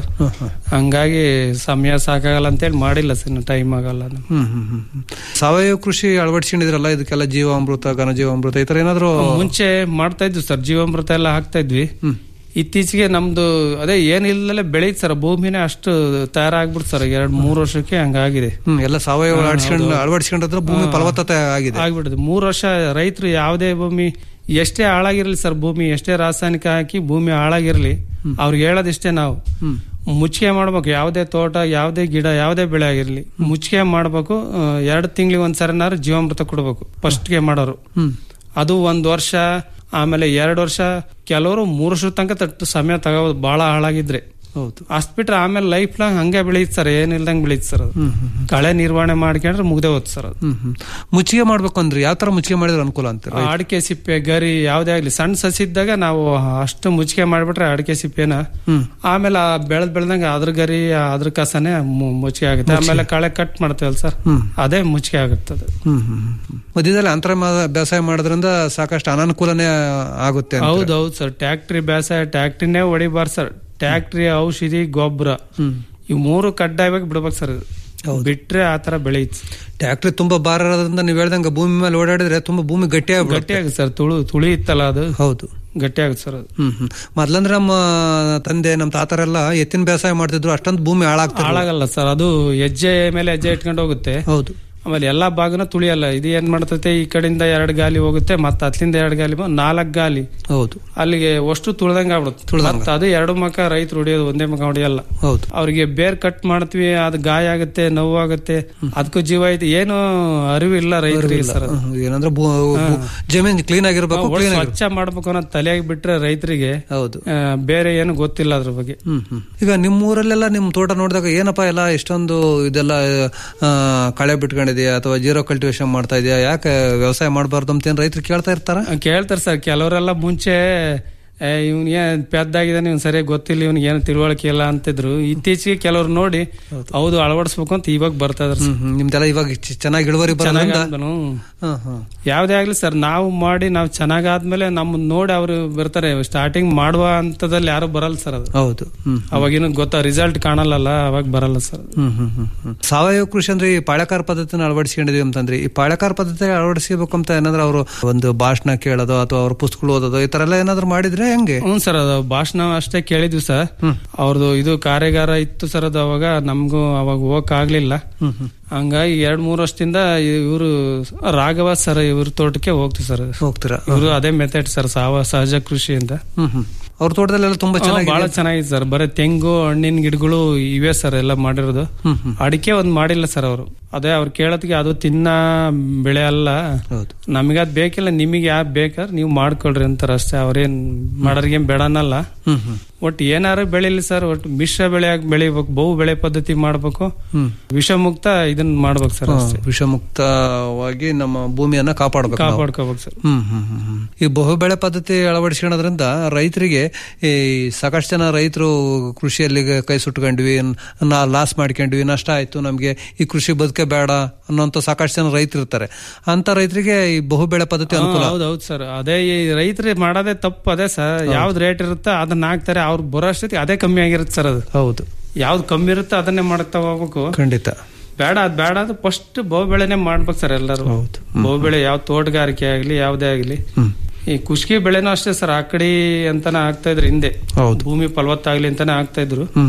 ಹಂಗಾಗಿ ಸಮಯ ಸಾಕಾಗಲ್ಲ ಅಂತೇಳಿ ಮಾಡಿಲ್ಲ ಸರ್ ಟೈಮ್ ಆಗಲ್ಲ ನಮ್ಗೆ. ಹ್ಮ್ ಹ್ಮ್ ಹ್ಮ್ ಹ್ಮ್. ಸಾವಯವ ಕೃಷಿ ಅಳವಡಿಸ್ಕೊಂಡಿದ್ರಲ್ಲ ಇದಕ್ಕೆಲ್ಲ ಜೀವಾಮೃತ ಘನಜೀವಾಮೃತ ಈ ತರ ಏನಾದ್ರು ಮುಂಚೆ ಮಾಡ್ತಾ ಇದ್ವಿ ಸರ್ ಜೀವಾಮೃತ ಎಲ್ಲ ಹಾಕ್ತಾ ಇದ್ವಿ ಇತ್ತೀಚೆಗೆ ನಮ್ದು ಅದೇ ಏನಿಲ್ಲದೆ ಬೆಳೀತ್ ಸರ್ ಭೂಮಿನೇ ಅಷ್ಟು ತಯಾರಾಗ್ಬಿಡ್ತು ಸರ್ ಎರಡ್ ಮೂರ್ ವರ್ಷಕ್ಕೆ ಹಂಗಾಗಿದೆ ಹ್ಮ್ ಎಲ್ಲ ಸಾವಯವ ಹಾ, ಅಳವಡಿಸ್ಕೊಂಡು ಹೌದು. ಅಳವಡಿಸ್ಕೊಂಡಿದ್ರೆ ಭೂಮಿ ಹಾ. ಫಲವತ್ತತೆ ಆಗಿದೆ ಆಗ್ಬಿಡುತ್ತೆ ಮೂರ್ ವರ್ಷ ರೈತರು ಯಾವುದೇ ಭೂಮಿ ಎಷ್ಟೇ ಹಾಳಾಗಿರ್ಲಿ ಸರ್ ಭೂಮಿ ಎಷ್ಟೇ ರಾಸಾಯನಿಕ ಹಾಕಿ ಭೂಮಿ ಹಾಳಾಗಿರ್ಲಿ ಅವ್ರಿಗೆ ಹೇಳೋದಿಷ್ಟೇ ನಾವು ಮುಚ್ಚಿಗೆ ಮಾಡ್ಬೇಕು ಯಾವುದೇ ತೋಟ ಯಾವುದೇ ಗಿಡ ಯಾವುದೇ ಬೆಳೆ ಆಗಿರ್ಲಿ ಮುಚ್ಚಿಗೆ ಮಾಡ್ಬೇಕು ಆ, ಎರಡು ತಿಂಗಳಿಗೆ ಒಂದ್ಸರಿನಾರು ಜೀವಾಮೃತ ಕೊಡ್ಬೇಕು ಫಸ್ಟ್ಗೆ ಮಾಡೋರು ಹ್ಮ್ ಅದು ಒಂದ್ ವರ್ಷ ಆಮೇಲೆ ಎರಡು ವರ್ಷ ಕೆಲವರು ಮೂರು ವರ್ಷದ ತನಕ ತಟ್ಟು ಸಮಯ ತಗೋಬೋದು ಬಹಳ ಹಾಳಾಗಿದ್ರೆ ಹೌದು ಅಷ್ಟ್ ಬಿಟ್ರೆ ಆಮೇಲೆ ಲೈಫ್ ಲಾಂಗ್ ಹಂಗೆ ಬೆಳೀತ್ ಸರ್ ಏನಿಲ್ದಂಗ್ ಬೆಳೀತ್ ಸರ್ ಅದು ಕಳೆ ನಿರ್ವಹಣೆ ಮಾಡ್ಕೊಂಡ್ರೆ ಮುಗ್ದೆ ಹೋದ್ ಸರ್ ಅದು ಹ್ಮ್ ಹ್ಮ್ ಮುಚ್ಚಿಗೆ ಮಾಡ್ಬೇಕು ಅಂದ್ರೆ ಯಾವ ತರ ಮುಚ್ಚಿಗೆ ಮಾಡಿದ್ರೆ ಅನುಕೂಲ ಅಂತೀರ ಅಡಿಕೆ ಸಿಪ್ಪೆ ಗರಿ ಯಾವ್ದೇ ಆಗ್ಲಿ ಸಣ್ಣ ಸಸಿ ಇದ್ದಾಗ ನಾವು ಅಷ್ಟು ಮುಚ್ಚಿಗೆ ಮಾಡ್ಬಿಟ್ರೆ ಅಡಿಕೆ ಸಿಪ್ಪೆನ ಹ್ಮ್ ಆಮೇಲೆ ಆ ಬೆಳೆದ್ ಬೆಳ್ದಂಗ ಅದ್ರ ಗರಿ ಅದ್ರ ಕಸನೇ ಮು- ಮುಚ್ಚಿಗೆ ಆಗುತ್ತೆ ಆಮೇಲೆ ಕಳೆ ಕಟ್ ಮಾಡ್ತೇವಲ್ಲ ಸರ್ ಹ್ಮ್. ಅದೇ ಮುಚ್ಚಿಗೆ ಆಗುತ್ತೆ ಅದು ಹ್ಮ್ ಹ್ಮ್ ಹ್ಮ್. ಮಧ್ಯದಲ್ಲಿ ಅಂತರ ಮಾ- ಬೇಸಾಯ ಮಾಡೋದ್ರಿಂದ ಸಾಕಷ್ಟು ಅನಾನುಕೂಲನೇ ಆಗುತ್ತೆ ಅಂತೀರ. ಹೌದೌದು ಸರ್ ಟ್ಯಾಕ್ಟ್ರಿ ಬೇಸಾಯ ಟ್ಯಾಕ್ಟ್ರಿನೇ ಹೊಡಿಬಾರ್ದು ಸರ್ ಟ್ಯಾಕ್ಟ್ರಿ ಔಷಧಿ ಗೊಬ್ಬರ ಇವ್ ಮೂರು ಕಡ್ಡಾಯವಾಗಿ ಬಿಡ್ಬೇಕು ಸರ್ ಬಿಟ್ರೆ ಆತರ ಬೆಳೆಯುತ್ತೆ ಟ್ಯಾಕ್ಟ್ರಿ ತುಂಬಾ ಭಾರ ಇರೋದ್ರಿಂದ ನೀವು ಹೇಳ್ದಂಗ ಭೂಮಿ ಮೇಲೆ ಓಡಾಡಿದ್ರೆ ತುಂಬಾ ಭೂಮಿ ಗಟ್ಟಿ ಗಟ್ಟಿ ಆಗುತ್ತೆ ಸರ್ ತುಳು ತುಳಿ ಇತ್ತಲ್ಲ ಅದು ಹೌದು ಗಟ್ಟಿ ಆಗುತ್ತೆ ಸರ್ ಅದು ಹ್ಮ್ ಹ್ಮ್ ಮೊದ್ಲಂದ್ರೆ ನಮ್ಮ ತಂದೆ ನಮ್ಮ ತಾತರೆಲ್ಲ ಎತ್ತಿನ ಬೇಸಾಯ ಮಾಡ್ತಿದ್ರು ಅಷ್ಟೊಂದು ಭೂಮಿ ಹಾಳಾಗ್ತಾ ಹಾಳಾಗಲ್ಲ ಸರ್ ಅದು ಹೆಜ್ಜೆ ಮೇಲೆ ಹೆಜ್ಜೆ ಇಟ್ಕೊಂಡು ಹೋಗುತ್ತೆ ಹೌದು ಆಮೇಲೆ ಎಲ್ಲಾ ಭಾಗನ ತುಳಿಯಲ್ಲ ಇದು ಏನ್ ಮಾಡ್ತೈತೆ ಈ ಕಡೆಯಿಂದ ಎರಡು ಗಾಲಿ ಹೋಗುತ್ತೆ ಮತ್ತೆ ಹತ್ಲಿಂದ ಎರಡು ಗಾಲಿ ನಾಲ್ಕು ಗಾಲಿ ಹೌದು ಅಲ್ಲಿಗೆ ಅಷ್ಟು ತುಳ್ದಂಗ ಆಗ್ಬಿಡುತ್ತೆ ಮತ್ತೆ ಅದು ಎರಡು ಮಕ ರೈತರು ಹೊಡಿಯೋದು ಒಂದೇ ಮಕ ಹೊಡಿಯಲ್ಲ ಹೌದು ಅವ್ರಿಗೆ ಬೇರ್ ಕಟ್ ಮಾಡ್ತೀವಿ ಅದು ಗಾಯ ಆಗುತ್ತೆ ನೋವು ಆಗುತ್ತೆ ಅದಕ್ಕೂ ಜೀವ ಐತಿ ಏನು ಅರಿವಿಲ್ಲ ರೈತರಿಗೆ ಸರ್ ಅದು. ಹ್ಮ್, ಏನಂದ್ರೆ ಭೂ- ಭೂ- ಜಮೀನ್ ಕ್ಲೀನ್ ಆಗಿರ್ಬೇಕು ಒಟ್ಟು ಕ್ಲೀನ್ ಸ್ವಚ್ಛ ಮಾಡ್ಬೇಕು ಅನ್ನೋದು ತಲೆಯಾಗಿ ಬಿಟ್ರೆ ರೈತರಿಗೆ ಹೌದು ಆ, ಬೇರೆ ಏನು ಗೊತ್ತಿಲ್ಲ ಅದ್ರ ಬಗ್ಗೆ ಹ್ಮ್ ಹ್ಮ್ ಈಗ ನಿಮ್ಮ ಊರಲ್ಲೆಲ್ಲ ನಿಮ್ ತೋಟ ನೋಡಿದಾಗ ಏನಪ್ಪಾ ಎಲ್ಲ ಇಷ್ಟೊಂದು ಇದೆಲ್ಲ ಆ, ಕಳೆ ಬಿಟ್ಕೊಂಡಿದ್ಯಾ ಅಥವಾ ಜೀರೋ ಕಲ್ಟಿವೇಶನ್ ಮಾಡ್ತಾ ಇದೆಯಾ ಯಾಕೆ ವ್ಯವಸಾಯ ಮಾಡಬಾರ್ದು ಅಂತ ಏನ್ ರೈತರು ಕೇಳ್ತಾ ಇರ್ತಾರ ಕೇಳ್ತಾರೆ ಸರ್ ಕೆಲವರೆಲ್ಲ ಮುಂಚೆ ಇವ್ನಿಗೆ ಏನ್ ಪೆದ್ದಾಗಿದ್ದಾನೆ ಇವ್ನು ಸರಿಯಾಗಿ ಗೊತ್ತಿಲ್ಲ ಇವ್ನಿಗೆ ಏನು ತಿಳುವಳಿಕೆ ಇಲ್ಲ ಅಂತಿದ್ರು ಇತ್ತೀಚೆಗೆ ಕೆಲವ್ರು ನೋಡಿ ಹೌದು ಅಳವಡಿಸ್ಬೇಕು ಅಂತ ಇವಾಗ ಬರ್ತಾ ಇದಾರೆ ಹ್ಮ್ ಹ್ಮ್ ನಿಮ್ದೆಲ್ಲ ಇವಾಗ ಚ- ಚೆನ್ನಾಗಿ ಇಳುವರಿ ಚೆನ್ನಾಗಿ ಬರೋದ್ರಿಂದ ಹ್ಮ್ ಹ್ಮ್ ಯಾವ್ದೇ ಆಗ್ಲಿ ಸರ್ ನಾವು ಮಾಡಿ ನಾವು ಚೆನ್ನಾಗಾದ್ಮೇಲೆ ನಮ್ಮನ್ನ ನೋಡಿ ಅವರು ಬರ್ತಾರೆ ಸ್ಟಾರ್ಟಿಂಗ್ ಮಾಡುವ ಹಂತದಲ್ಲಿ ಯಾರು ಬರಲ್ಲ ಸರ್ ಅದು ಹೌದು ಹ್ಮ್ ಅವಾಗಿನ ಗೊತ್ತಾ ರಿಸಲ್ಟ್ ಕಾಣಲ್ಲ ಅವಾಗ ಬರಲ್ಲ ಸರ್ ಹ್ಮ್ ಹ್ಮ್ ಹ್ಮ್ ಹ್ಮ್. ಸಾವಯವ ಕೃಷಿ ಅಂದ್ರೆ ಈ ಪಾಳಕಾರ ಪದ್ಧತಿನ ಅಳವಡಿಸ್ಕೊಂಡಿದೀವಿ ಅಂತಂದ್ರೆ ಈ ಪಾಳಕಾರ ಪದ್ಧತಿ ಅಳವಡಿಸ್ಕೋಬೇಕು ಅಂತ ಏನಾದ್ರು ಅವರು ಒಂದು ಭಾಷಣ ಕೇಳೋದು ಅಥವಾ ಅವ್ರ ಪುಸ್ತಕಗಳು ಓದೋದು ಈ ತರ ಎಲ್ಲ ಏನಾದ್ರು ಮಾಡಿದ್ರೆ ಹೆಂಗೆ ಹ್ಞೂ ಸರ್ ಅದು ಭಾಷಣ ಅಷ್ಟೇ ಕೇಳಿದ್ವಿ ಸರ್ ಅವ್ರದ್ದು ಇದು ಕಾರ್ಯಾಗಾರ ಇತ್ತು ಸರ್ ಅದು ಅವಾಗ ನಮಗೂ ಅವಾಗ ಹೋಗಕ್ ಆಗ್ಲಿಲ್ಲ ಹಂಗಾಗಿ ಎರಡ್ ಮೂರ್ ವರ್ಷದಿಂದ ಇವರು ರಾಘವ ಸರ್ ಇವ್ರ ತೋಟಕ್ಕೆ ಹೋಗ್ತೀವಿ ಸರ್ ಹೋಗ್ತೀರಾ ಇವರು ಅದೇ ಮೆಥಡ್ ಸರ್ ಸಾವ ಸಹಜ ಕೃಷಿ ಅಂತ ಹ್ಮ್ ಹ್ಮ್ ಅವ್ರ ತೋಟದಲ್ಲೆಲ್ಲ ತುಂಬಾ ಹಾ, ಚೆನ್ನಾಗಿ ಬಹಳ ಚೆನ್ನಾಗಿದೆ ಸರ್ ಬರೀ ತೆಂಗು ಹಣ್ಣಿನ ಗಿಡಗಳು ಇವೆ ಸರ್ ಎಲ್ಲ ಮಾಡಿರೋದು ಅಡಿಕೆ ಒಂದ್ ಮಾಡಿಲ್ಲ ಸರ್ ಅವರು ಅದೇ ಅವ್ರು ಕೇಳೋದಕ್ಕೆ ಅದು ತಿನ್ನ ಬೆಳೆ ಅಲ್ಲ ಹೌದು ನಮಗೆ ಅದ್ ಬೇಕಿಲ್ಲ ನಿಮಗೆ ಯಾರು ಬೇಕಾದ್ರೆ ನೀವು ಮಾಡ್ಕೊಳ್ರಿ ಅಂತಾರ ಅಷ್ಟೇ ಅವ್ರೇನ್ ಮಾಡೋರ್ಗೇನ್ ಬೇಡನಲ್ಲ ಹ್ಮ್ ಹ್ಮ್ ಒಟ್ಟು ಏನಾರು ಬೆಳಿಲಿ ಸರ್ ಒಟ್ಟು ಮಿಶ್ರ ಬೆಳೆ ಆಗಿ ಬೆಳಿಬೇಕು ಬಹು ಬೆಳೆ ಪದ್ಧತಿ ಮಾಡ್ಬೇಕು ಹ್ಮ್. ವಿಷಮುಕ್ತ ಇದನ್ನ ಮಾಡ್ಬೇಕು ಸರ್ ಅಷ್ಟೇ ವಿಷಮುಕ್ತವಾಗಿ ನಮ್ಮ ಭೂಮಿಯನ್ನ ಕಾಪಾಡಬೇಕು ನಾವು. ಕಾಪಾಡ್ಕೋಬೇಕು ಸರ್ ಹ್ಮ್ ಹ್ಮ್ ಹ್ಮ್ ಹ್ಮ್. ಈ ಬಹುಬೆಳೆ ಪದ್ಧತಿ ಅಳವಡಿಸ್ಕೊಳ್ಳೋದ್ರಿಂದ ರೈತರಿಗೆ ಈ ಸಾಕಷ್ಟು ಜನ ರೈತರು ಕೃಷಿಯಲ್ಲಿ ಕೈ ಸುಟ್ಕೊಂಡ್ವಿ ನಾ ಲಾಸ್ ಮಾಡ್ಕೊಂಡ್ವಿ ನಷ್ಟ ಆಯ್ತು ನಮ್ಗೆ ಈ ಕೃಷಿ ಬದುಕೆ ಬೇಡ ಅನ್ನೋಂತ ಸಾಕಷ್ಟು ಜನ ರೈತರು ಇರ್ತಾರೆ ಅಂತ ರೈತರಿಗೆ ಈ ಬಹುಬೆಳೆ ಪದ್ಧತಿ ಅನುಕೂಲ ಹೌದೌದು ಸರ್ ಅದೇ ಈ ರೈತರು ಮಾಡೋದೇ ತಪ್ಪು ಅದೇ ಸರ್ ಯಾವ್ದು ರೇಟ್ ಇರುತ್ತೆ ಅದನ್ನ ಹಾಕ್ತಾರೆ ಅವ್ರು ಬರೋ ಅಷ್ಟೊತ್ತಿಗೆ ಅದೇ ಕಮ್ಮಿ ಆಗಿರುತ್ತೆ ಸರ್ ಅದು ಹೌದು ಯಾವ್ದು ಕಮ್ಮಿ ಇರುತ್ತೆ ಅದನ್ನೇ ಮಾಡ್ತಾ ಹೋಗ್ಬೇಕು ಖಂಡಿತ ಬೇಡ ಅದ್ ಬೇಡ ಅದು ಫಸ್ಟ್ ಬಹು ಬೆಳೆನೆ ಮಾಡ್ಬೇಕು ಸರ್ ಎಲ್ಲರೂ ಹೌದು ಬಹು ಬೆಳೆ ಯಾವ ತೋಟಗಾರಿಕೆ ಆಗ್ಲಿ ಯಾವ್ದೇ ಆಗ್ಲಿ ಹ್ಮ್. ಈ ಕುಷ್ಕಿ ಬೆಳೆನೂ ಅಷ್ಟೇ ಸರ್ ಆಕಡಿ ಅಂತಾನೆ ಆಗ್ತಾ ಇದ್ರು ಹಿಂದೆ ಹೌದು ಭೂಮಿ ಫಲವತ್ತಾಗ್ಲಿ ಅಂತಾನೆ ಆಗ್ತಾ ಇದ್ರು ಹ್ಮ್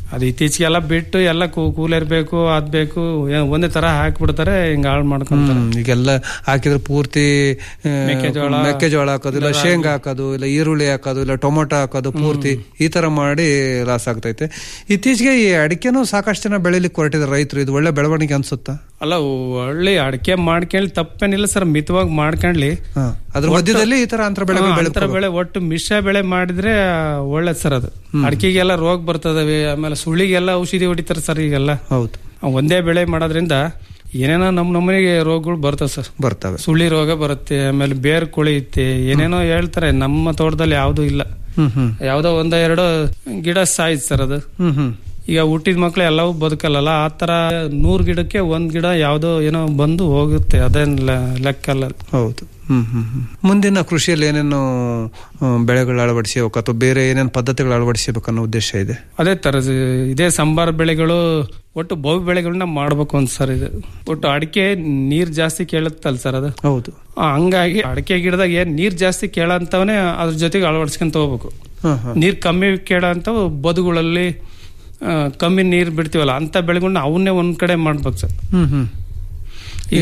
ಅದು ಇತ್ತೀಚೆಗೆಲ್ಲ ಬಿಟ್ಟು ಎಲ್ಲ ಕೂ- ಕೂಲರ್ ಬೇಕು ಅದ್ ಬೇಕು ಏ- ಒಂದೇ ತರ ಹಾಕ್ಬಿಡ್ತಾರೆ ಹಿಂಗ ಹಾಳು ಮಾಡ್ಕೊಂತಾರೆ ಹ್ಮ್, ಈಗೆಲ್ಲ ಹಾಕಿದ್ರೆ ಪೂರ್ತಿ ಆ, ಮೆಕ್ಕೆಜೋಳ, ಮೆಕ್ಕೆಜೋಳ ಹಾಕೋದು ಇಲ್ಲ ಇಲ್ಲ ಶೇಂಗಾ ಹಾಕೋದು ಇಲ್ಲ ಈರುಳ್ಳಿ ಹಾಕೋದು ಇಲ್ಲ ಟೊಮೊಟೊ ಹಾಕೋದು ಪೂರ್ತಿ ಈ ತರ ಮಾಡಿ ಲಾಸ್ ಆಗ್ತೈತೆ ಇತ್ತೀಚೆಗೆ ಈ ಅಡಿಕೆನೂ ಸಾಕಷ್ಟು ಜನ ಬೆಳಿಲಿಕ್ಕೆ ಹೊರಟಿದ್ದಾರೆ ರೈತರು ಇದು ಒಳ್ಳೆ ಬೆಳವಣಿಗೆ ಅನ್ಸುತ್ತಾ ಅಲ್ಲ ಒಳ್ಳೆ ಅಡಿಕೆ ಮಾಡ್ಕೊಳ್ಳಿ ತಪ್ಪೇನಿಲ್ಲ ಸರ್ ಮಿತವಾಗಿ ಮಾಡ್ಕೊಂಡ್ಲಿ ಹಾ. ಅದ್ರ ಒಟ್ಟು- ಮಧ್ಯದಲ್ಲಿ ಈ ತರ ಅಂತರ ಬೆಳೆಗಳು ಹಾ, ಬೆಳೆದು ಅಂತರ ಬೆಳೆ ಒಟ್ಟು ಮಿಶ್ರ ಬೆಳೆ ಮಾಡಿದ್ರೆ ಒಳ್ಳೇದ್ ಸರ್ ಅದು ಅಡಿಕೆಗೆಲ್ಲ ರೋಗ ಬರ್ತದವೆ ಆಮೇಲೆ ಸುಳ್ಳಿಗೆಲ್ಲ ಔಷಧಿ ಹೊಡಿತಾರೆ ಸರ್ ಈಗೆಲ್ಲ ಹೌದು ಆ ಒಂದೇ ಬೆಳೆ ಮಾಡೋದ್ರಿಂದ ಏನೇನೋ ನಮ್ ನಮ್ಮನೆಗೆ ರೋಗಗಳು ಬರ್ತವೆ ಸರ್ ಬರ್ತವೆ ಸುಳ್ಳಿ ರೋಗ ಬರುತ್ತೆ ಆಮೇಲೆ ಬೇರ್ ಕೊಳೆಯುತ್ತೆ ಏನೇನೋ ಹೇಳ್ತಾರೆ ನಮ್ಮ ತೋಟದಲ್ಲಿ ಯಾವ್ದು ಇಲ್ಲ ಹ್ಮ್ ಹ್ಮ್ ಯಾವ್ದೋ ಒಂದ ಎರಡೋ ಗಿಡ ಸಾಯ್ತು ಸರ್ ಅದು ಹ್ಮ್ ಹ್ಮ್ ಈಗ ಹುಟ್ಟಿದ ಮಕ್ಳು ಎಲ್ಲವೂ ಬದುಕಲ್ಲ ಆ ತರ ನೂರ್ ಗಿಡಕ್ಕೆ ಒಂದ್ ಗಿಡ ಯಾವ್ದೋ ಏನೋ ಬಂದು ಹೋಗುತ್ತೆ ಅದೇನ್ ಲೆ- ಲೆಕ್ಕ ಅಲ್ಲ ಹೌದು ಹ್ಮ್ ಹ್ಮ್ ಹ್ಮ್ ಮುಂದಿನ ಕೃಷಿಯಲ್ಲಿ ಏನೇನು ಆ, ಬೆಳೆಗಳು ಅಳವಡಿಸಬೇಕು ಅಥವಾ ಬೇರೆ ಏನೇನು ಪದ್ಧತಿಗಳು ಅಳವಡಿಸಬೇಕು ಅನ್ನೋ ಉದ್ದೇಶ ಇದೆ ಅದೇ ತರ ಇದೇ ಸಂಬಾರ ಬೆಳೆಗಳು ಒಟ್ಟು ಬಹು ಬೆಳೆಗಳನ್ನ ಮಾಡ್ಬೇಕು ಅಂತ ಸರ್ ಇದು ಒಟ್ಟು ಅಡಿಕೆ ನೀರ್ ಜಾಸ್ತಿ ಕೇಳುತ್ತಲ್ಲ ಸರ್ ಅದು ಹೌದು ಆ, ಹಂಗಾಗಿ ಅಡಿಕೆ ಗಿಡದಾಗ ಏನ್ ನೀರ್ ಜಾಸ್ತಿ ಕೇಳಂತವನೇ ಅದ್ರ ಜೊತೆಗೆ ಅಳವಡಿಸ್ಕೊಂತ ಹೋಗ್ಬೇಕು ಹಾ, ಹಾ. ನೀರ್ ಕಮ್ಮಿ ಕೇಳಂತವು ಬದುಗಳಲ್ಲಿ ಆ, ಕಮ್ಮಿ ನೀರ್ ಬಿಡ್ತೀವಲ್ಲ ಅಂತ ಬೆಳೆಗಳನ್ನ ಅವನ್ನೇ ಒಂದ್ ಕಡೆ ಮಾಡ್ಬೇಕು ಸರ್ ಹ್ಮ್ ಹ್ಮ್ ಈಗ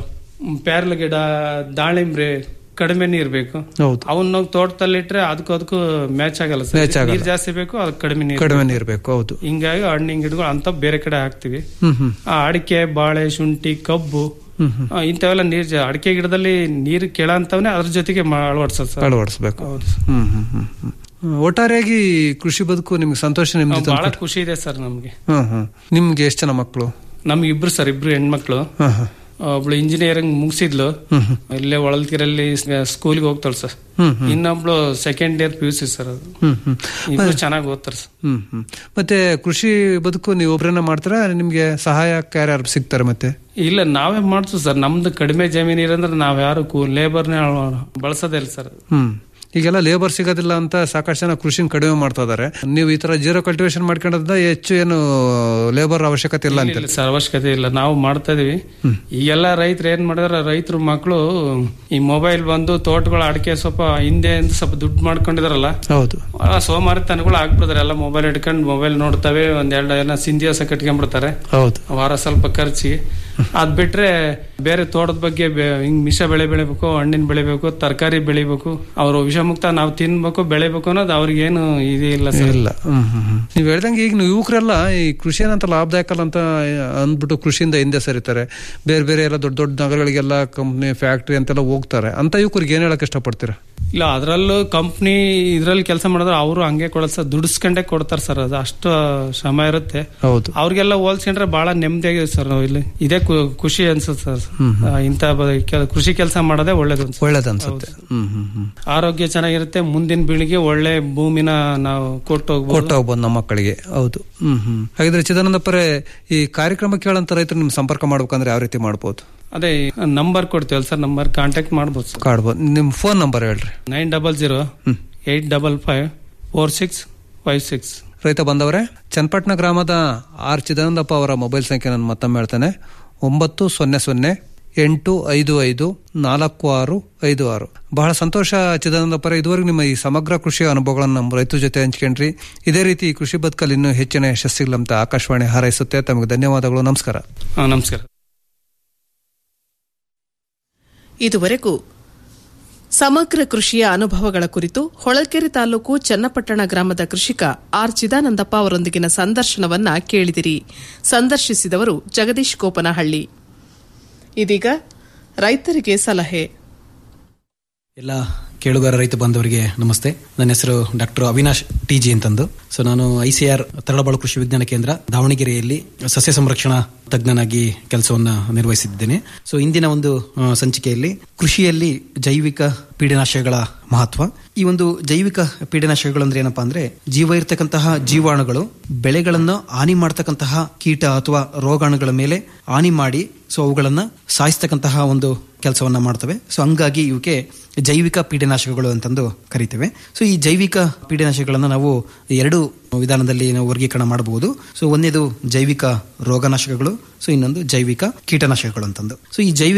ಪ್ಯಾರ್ಲ ಗಿಡ ದಾಳಿಂಬ್ರೆ ಕಡಿಮೆ ನೀರ್ ಬೇಕು ಹೌದು ಅವನ್ನ ತೋಟದಲ್ಲಿ ಇಟ್ರೆ ಅದಕ್ಕೂ ಅದಕ್ಕೂ ಮ್ಯಾಚ್ ಆಗಲ್ಲ ಸರ್ Match ಆಗಲ್ಲ. ನೀರ್ ಜಾಸ್ತಿ ಬೇಕು ಅದಕ್ಕೆ ಕಡಿಮೆ ನೀರ್ ಕಡಿಮೆ ಬೇಕು. ನೀರು ಬೇಕು ಹೌದು ಹಿಂಗಾಗಿ ಹಣ್ಣಿನ ಗಿಡಗಳು ಅಂತ ಬೇರೆ ಕಡೆ ಹಾಕ್ತಿವಿ ಹ್ಮ್ ಹ್ಮ್ ಆ ಅಡಿಕೆ ಬಾಳೆ ಶುಂಠಿ ಕಬ್ಬು ಹ್ಮ್ ಹ್ಮ್ ಆ, ಇಂಥವೆಲ್ಲ ನೀರ್ ಜಾ- ಅಡಿಕೆ ಗಿಡದಲ್ಲಿ ನೀರು ಕೇಳಂತವನೇ ಅದ್ರ ಜೊತೆಗೆ ಮಾ- ಅಳವಡ್ಸೋದು ಸರ್ ಅಳವಡಿಸ್ಬೇಕು ಹೌದು ಹ್ಮ್ ಹ್ಮ್ ಹ್ಮ್ ಹ್ಮ್. ಒಟ್ಟಾರೆಯಾಗಿ ಕೃಷಿ ಬದುಕು ನಿಮ್ಗೆ ಸಂತೋಷ ನಿಮ್ಗೆ ಬಹಳ ಖುಷಿ ಇದೆ ಸರ್ ನಮ್ಗೆ ಹ್ಮ್ ಹ್ಮ್ ನಿಮ್ಗೆ ಎಷ್ಟು ಜನ ಮಕ್ಕಳು ನಮ್ಗೆ ಇಬ್ರು ಸರ್ ಇಬ್ರು ಹೆಣ್ಮಕ್ಳು ಹಾ ಹಾ ಒಬ್ಳು ಇಂಜಿನಿಯರಿಂಗ್ ಮುಗಿಸಿದ್ಲು ಹ್ಮ್ ಹ್ಮ್ ಇಲ್ಲೇ ಒಳಲ್ಕೆರಲ್ಲಿ ಸ್ಕೂಲ್ಗೆ ಹೋಗ್ತಾಳೆ ಸರ್ ಹ್ಮ್ ಹ್ಮ್ ಇನ್ನೊಬ್ಳು second year P U C sir ಅದು ಹ್ಮ್ ಹ್ಮ್ ಇಬ್ರು ಚೆನ್ನಾಗಿ ಓದ್ತಾರೆ ಸರ್ ಹ್ಮ್ ಹ್ಮ್ ಮತ್ತೆ ಕೃಷಿ ಬದುಕು ನೀವು ಒಬ್ರನ್ನ ಮಾಡ್ತಾರ ನಿಮ್ಗೆ ಸಹಾಯಕ್ಕೆ ಯಾರ್ಯಾರು ಸಿಗ್ತಾರೆ ಮತ್ತೆ ಇಲ್ಲ ನಾವೇ ಮಾಡ್ತೀವಿ ಸರ್ ನಮ್ದು ಕಡಿಮೆ ಜಮೀನು ಇರಂದ್ರೆ ನಾವ್ ಯಾರು ಲೇಬರ್ನೇ ಬಳಸೋದೇ ಇಲ್ಲ ಸರ್ ಹ್ಮ್ ಈಗೆಲ್ಲ ಲೇಬರ್ ಸಿಗೋದಿಲ್ಲ ಅಂತ ಸಾಕಷ್ಟು ಜನ ಕೃಷಿನ ಕಡಿಮೆ ಮಾಡ್ತಾ ಇದಾರೆ ನೀವು ಈ ತರ ಜೀರೋ ಕಲ್ಟಿವೇಶನ್ ಮಾಡ್ಕೊಂಡ್ರಿಂದ ಹೆಚ್ಚು ಏನು ಲೇಬರ್ ಅವಶ್ಯಕತೆ ಇಲ್ಲ ಅಂತ ಇಲ್ಲ ಸರ್ ಅವಶ್ಯಕತೆ ಇಲ್ಲ ನಾವು ಮಾಡ್ತಾ ಇದೀವಿ ಈಗೆಲ್ಲ ರೈತರು ಏನ್ ಮಾಡಿದಾರೆ ರೈತರು ಮಕ್ಕಳು ಈ ಮೊಬೈಲ್ ಬಂದು ತೋಟಗಳ ಅಡಿಕೆ ಸ್ವಲ್ಪ ಹಿಂದೆ ಇಂದ ಸ್ವಲ್ಪ ದುಡ್ಡು ಮಾಡ್ಕೊಂಡಿದಾರಲ್ಲ ಹೌದು ಆ ಸೋಮಾರಿತನಗಳು ಆಗ್ಬಿಡ್ತಾರೆ ಎಲ್ಲ ಮೊಬೈಲ್ ಇಟ್ಕೊಂಡು ಮೊಬೈಲ್ ನೋಡ್ತವೆ ಒಂದೆರಡು ಏನೋ ಸಿಂಧಿಯಾಸ ಕಟ್ಕೊಂಡ್ಬಿಡ್ತಾರೆ ಹೌದು ವಾರ ಸ್ವಲ್ಪ ಖರ್ಚಿಗೆ ಅದ್ ಬಿಟ್ರೆ ಬೇರೆ ತೋಟದ ಬಗ್ಗೆ ಬೆ- ಹಿಂಗ್ ಮಿಶ್ರ ಬೆಳೆ ಬೆಳಿಬೇಕು ಹಣ್ಣಿನ ಬೆಳಿಬೇಕು ತರಕಾರಿ ಬೆಳಿಬೇಕು ಅವರು ವಿಷಮುಕ್ತ ನಾವು ತಿನ್ಬೇಕು ಬೆಳಿಬೇಕು ಅನ್ನೋದು ಅವ್ರಿಗೇನು ಇದೇ ಇಲ್ಲ ಸರ್ ಇಲ್ಲ ಹ್ಮ್ ಹ್ಮ್ ಹ್ಮ್. ನೀವ್ ಹೇಳ್ದಂಗೆ ಈಗ ನೀವು ಯುವಕರೆಲ್ಲ ಈ ಕೃಷಿ ಏನಂತ ಲಾಭದಾಯಕ ಅಲ್ಲ ಅಂತ ಅಂದ್ಬಿಟ್ಟು ಕೃಷಿಯಿಂದ ಹಿಂದೆ ಸರಿತಾರೆ ಬೇರೆ ಬೇರೆ ಎಲ್ಲ ದೊಡ್ಡ ದೊಡ್ಡ ನಗರಗಳಿಗೆಲ್ಲ ಕಂಪ್ನಿ ಫ್ಯಾಕ್ಟ್ರಿ ಅಂತೆಲ್ಲ ಹೋಗ್ತಾರೆ ಅಂತ ಯುವಕರಿಗೆ ಏನ್ ಹೇಳಕ್ ಇಷ್ಟಪಡ್ತೀರಾ ಇಲ್ಲ ಅದ್ರಲ್ಲೂ ಕಂಪ್ನಿ ಇದ್ರಲ್ಲಿ ಕೆಲಸ ಮಾಡಿದ್ರೆ ಅವರು ಹಂಗೆ ಕೊಡಲ್ಲ ಸರ್ ದುಡಿಸ್ಕೊಂಡೇ ಕೊಡ್ತಾರೆ ಸರ್ ಅದು ಅಷ್ಟು ಶ್ರಮ ಇರುತ್ತೆ ಹೌದು ಅವ್ರಿಗೆಲ್ಲ ಹೋಲ್ಸ್ಕೊಂಡ್ರೆ ಬಹಳ ನೆಮ್ಮದಿಯಾಗಿದೆ ಸರ್ ನಾವು ಇಲ್ಲಿ ಇದೇ ಕು- ಖುಷಿ ಅನ್ಸುತ್ತೆ ಸರ್ ಹ್ಮ್ ಹ್ಮ್. ಆ, ಇಂಥ ಬ- ಕೆಲ- ಕೃಷಿ ಕೆಲಸ ಮಾಡೋದೇ ಒಳ್ಳೇದು ಅನ್ಸುತ್ತೆ ಒಳ್ಳೇದ್ ಅನ್ಸುತ್ತೆ ಹ್ಮ್ ಹ್ಮ್ ಹ್ಮ್ ಆರೋಗ್ಯ ಚೆನ್ನಾಗಿರುತ್ತೆ ಮುಂದಿನ ಪೀಳಿಗೆ ಒಳ್ಳೆ ಭೂಮಿನ ನಾವು ಕೊಟ್ಟು ಹೋಗ್ಬೋದು ಕೊಟ್ಟು ಹೋಗ್ಬೋದು ನಮ್ಮ ಮಕ್ಕಳಿಗೆ ಹೌದು ಹ್ಮ್ ಹ್ಮ್ ಹಾಗಿದ್ರೆ ಚಿದಾನಂದಪ್ಪರೇ ಈ ಕಾರ್ಯಕ್ರಮ ಕೇಳಂತ ರೈತರು ನಿಮ್ ಸಂಪರ್ಕ ಮಾಡ್ಬೇಕಂದ್ರೆ ಯಾವ ರೀತಿ ಮಾಡ್ಬೋದು ಅದೇ ನಂಬರ್ ಕೊಡ್ತೀವಲ್ಲ ಸರ್ ನಂಬರ್ ಕಾಂಟ್ಯಾಕ್ಟ್ ಮಾಡ್ಬೋದು ಸರ್ ಕಾಡ್ಬೋದು ನಿಮ್ ಫೋನ್ ನಂಬರ್ ಹೇಳ್ರಿ nine double zero eight double five four six five six ರೈತ ಬಂದವರೇ ಚನ್ನಪಟ್ಟಣ ಗ್ರಾಮದ ಆರ್ ಚಿದಾನಂದಪ್ಪ ಅವರ ಮೊಬೈಲ್ ಸಂಖ್ಯೆ ನಾನು ಮತ್ತೊಮ್ಮೆ ಹೇಳ್ತೇನೆ ಒಂಬತ್ತು ಸೊನ್ನೆ ಸೊನ್ನೆ ಎಂಟು ಐದು ಐದು ನಾಲ್ಕು ಆರು ಐದು ಆರು ಬಹಳ ಸಂತೋಷ ಚಿದಾನಂದಪ್ಪರ ಇದುವರೆಗೂ ನಿಮ್ಮ ಈ ಸಮಗ್ರ ಕೃಷಿಯ ಅನುಭವಗಳನ್ನು ನಮ್ಮ ರೈತರ ಜೊತೆ ಹಂಚ್ಕೊಂಡ್ರಿ ಇದೇ ರೀತಿ ಈ ಕೃಷಿ ಬದುಕಲ್ಲಿ ಇನ್ನೂ ಹೆಚ್ಚಿನ ಯಶಸ್ಸಿಗಳಂತ ಆಕಾಶವಾಣಿ ಹಾರೈಸುತ್ತೆ ತಮಗೆ ಧನ್ಯವಾದಗಳು ನಮಸ್ಕಾರ ಹಾಂ ನಮಸ್ಕಾರ ಇದುವರೆಗೂ ಸಮಗ್ರ ಕೃಷಿಯ ಅನುಭವಗಳ ಕುರಿತು ಹೊಳಲ್ಕೆರೆ ತಾಲೂಕು ಚನ್ನಪಟ್ಟಣ ಗ್ರಾಮದ ಕೃಷಿಕ ಆರ್ ಚಿದಾನಂದಪ್ಪ ಅವರೊಂದಿಗಿನ ಸಂದರ್ಶನವನ್ನ ಕೇಳಿದಿರಿ ಸಂದರ್ಶಿಸಿದವರು ಜಗದೀಶ್ ಕೋಪನಹಳ್ಳಿ ಇದೀಗ ರೈತರಿಗೆ ಸಲಹೆ ಎಲ್ಲ ಕೇಳುಗರ ರೈತ ಬಾಂಧವರಿಗೆ ನಮಸ್ತೆ ನನ್ನ ಹೆಸರು ಡಾಕ್ಟರ್ ಅವಿನಾಶ್ ಟಿ ಜಿ ಅಂತಂದು ಸೊ ನಾನು ಐಸಿಆರ್ ತರಳಬಾಳು ಕೃಷಿ ವಿಜ್ಞಾನ ಕೇಂದ್ರ ದಾವಣಗೆರೆಯಲ್ಲಿ ಸಸ್ಯ ಸಂರಕ್ಷಣಾ ತಜ್ಞನಾಗಿ ಕೆಲಸವನ್ನ ನಿರ್ವಹಿಸಿದ್ದೇನೆ ಸೊ ಇಂದಿನ ಒಂದು ಆ, ಸಂಚಿಕೆಯಲ್ಲಿ ಕೃಷಿಯಲ್ಲಿ ಜೈವಿಕ ಪೀಡನಾಶಕಗಳ ಮಹತ್ವ ಈ ಒಂದು ಜೈವಿಕ ಪೀಡನಾಶಕಗಳು ಅಂದ್ರೆ ಏನಪ್ಪಾ ಅಂದ್ರೆ ಜೀವ ಇರ್ತಕ್ಕಂತಹ ಜೀವಾಣುಗಳು ಬೆಳೆಗಳನ್ನು ಹಾನಿ ಮಾಡ್ತಕ್ಕಂತಹ ಕೀಟ ಅಥವಾ ರೋಗಾಣುಗಳ ಮೇಲೆ ಹಾನಿ ಮಾಡಿ ಸೊ ಅವುಗಳನ್ನ ಸಾಯಿಸ್ತಕ್ಕಂತಹ ಒಂದು ಕೆಲಸವನ್ನ ಮಾಡ್ತವೆ ಸೊ ಹಂಗಾಗಿ ಇವಕ್ಕೆ ಜೈವಿಕ ಪೀಡನಾಶಕಗಳು ಅಂತಂದು ಕರಿತೇವೆ ಸೊ ಈ ಜೈವಿಕ ಪೀಡನಾಶಕಗಳನ್ನು ನಾವು ಎರಡು ವಿಧಾನದಲ್ಲಿ ನಾವು ವರ್ಗೀಕರಣ ಮಾಡಬಹುದು ಸೊ ಒಂದೇದು ಜೈವಿಕ ರೋಗನಾಶಕಗಳು ಸೊ ಇನ್ನೊಂದು ಜೈವಿಕ ಕೀಟನಾಶಕಗಳು ಅಂತಂದು ಸೊ ಈ ಜೈವಿಕ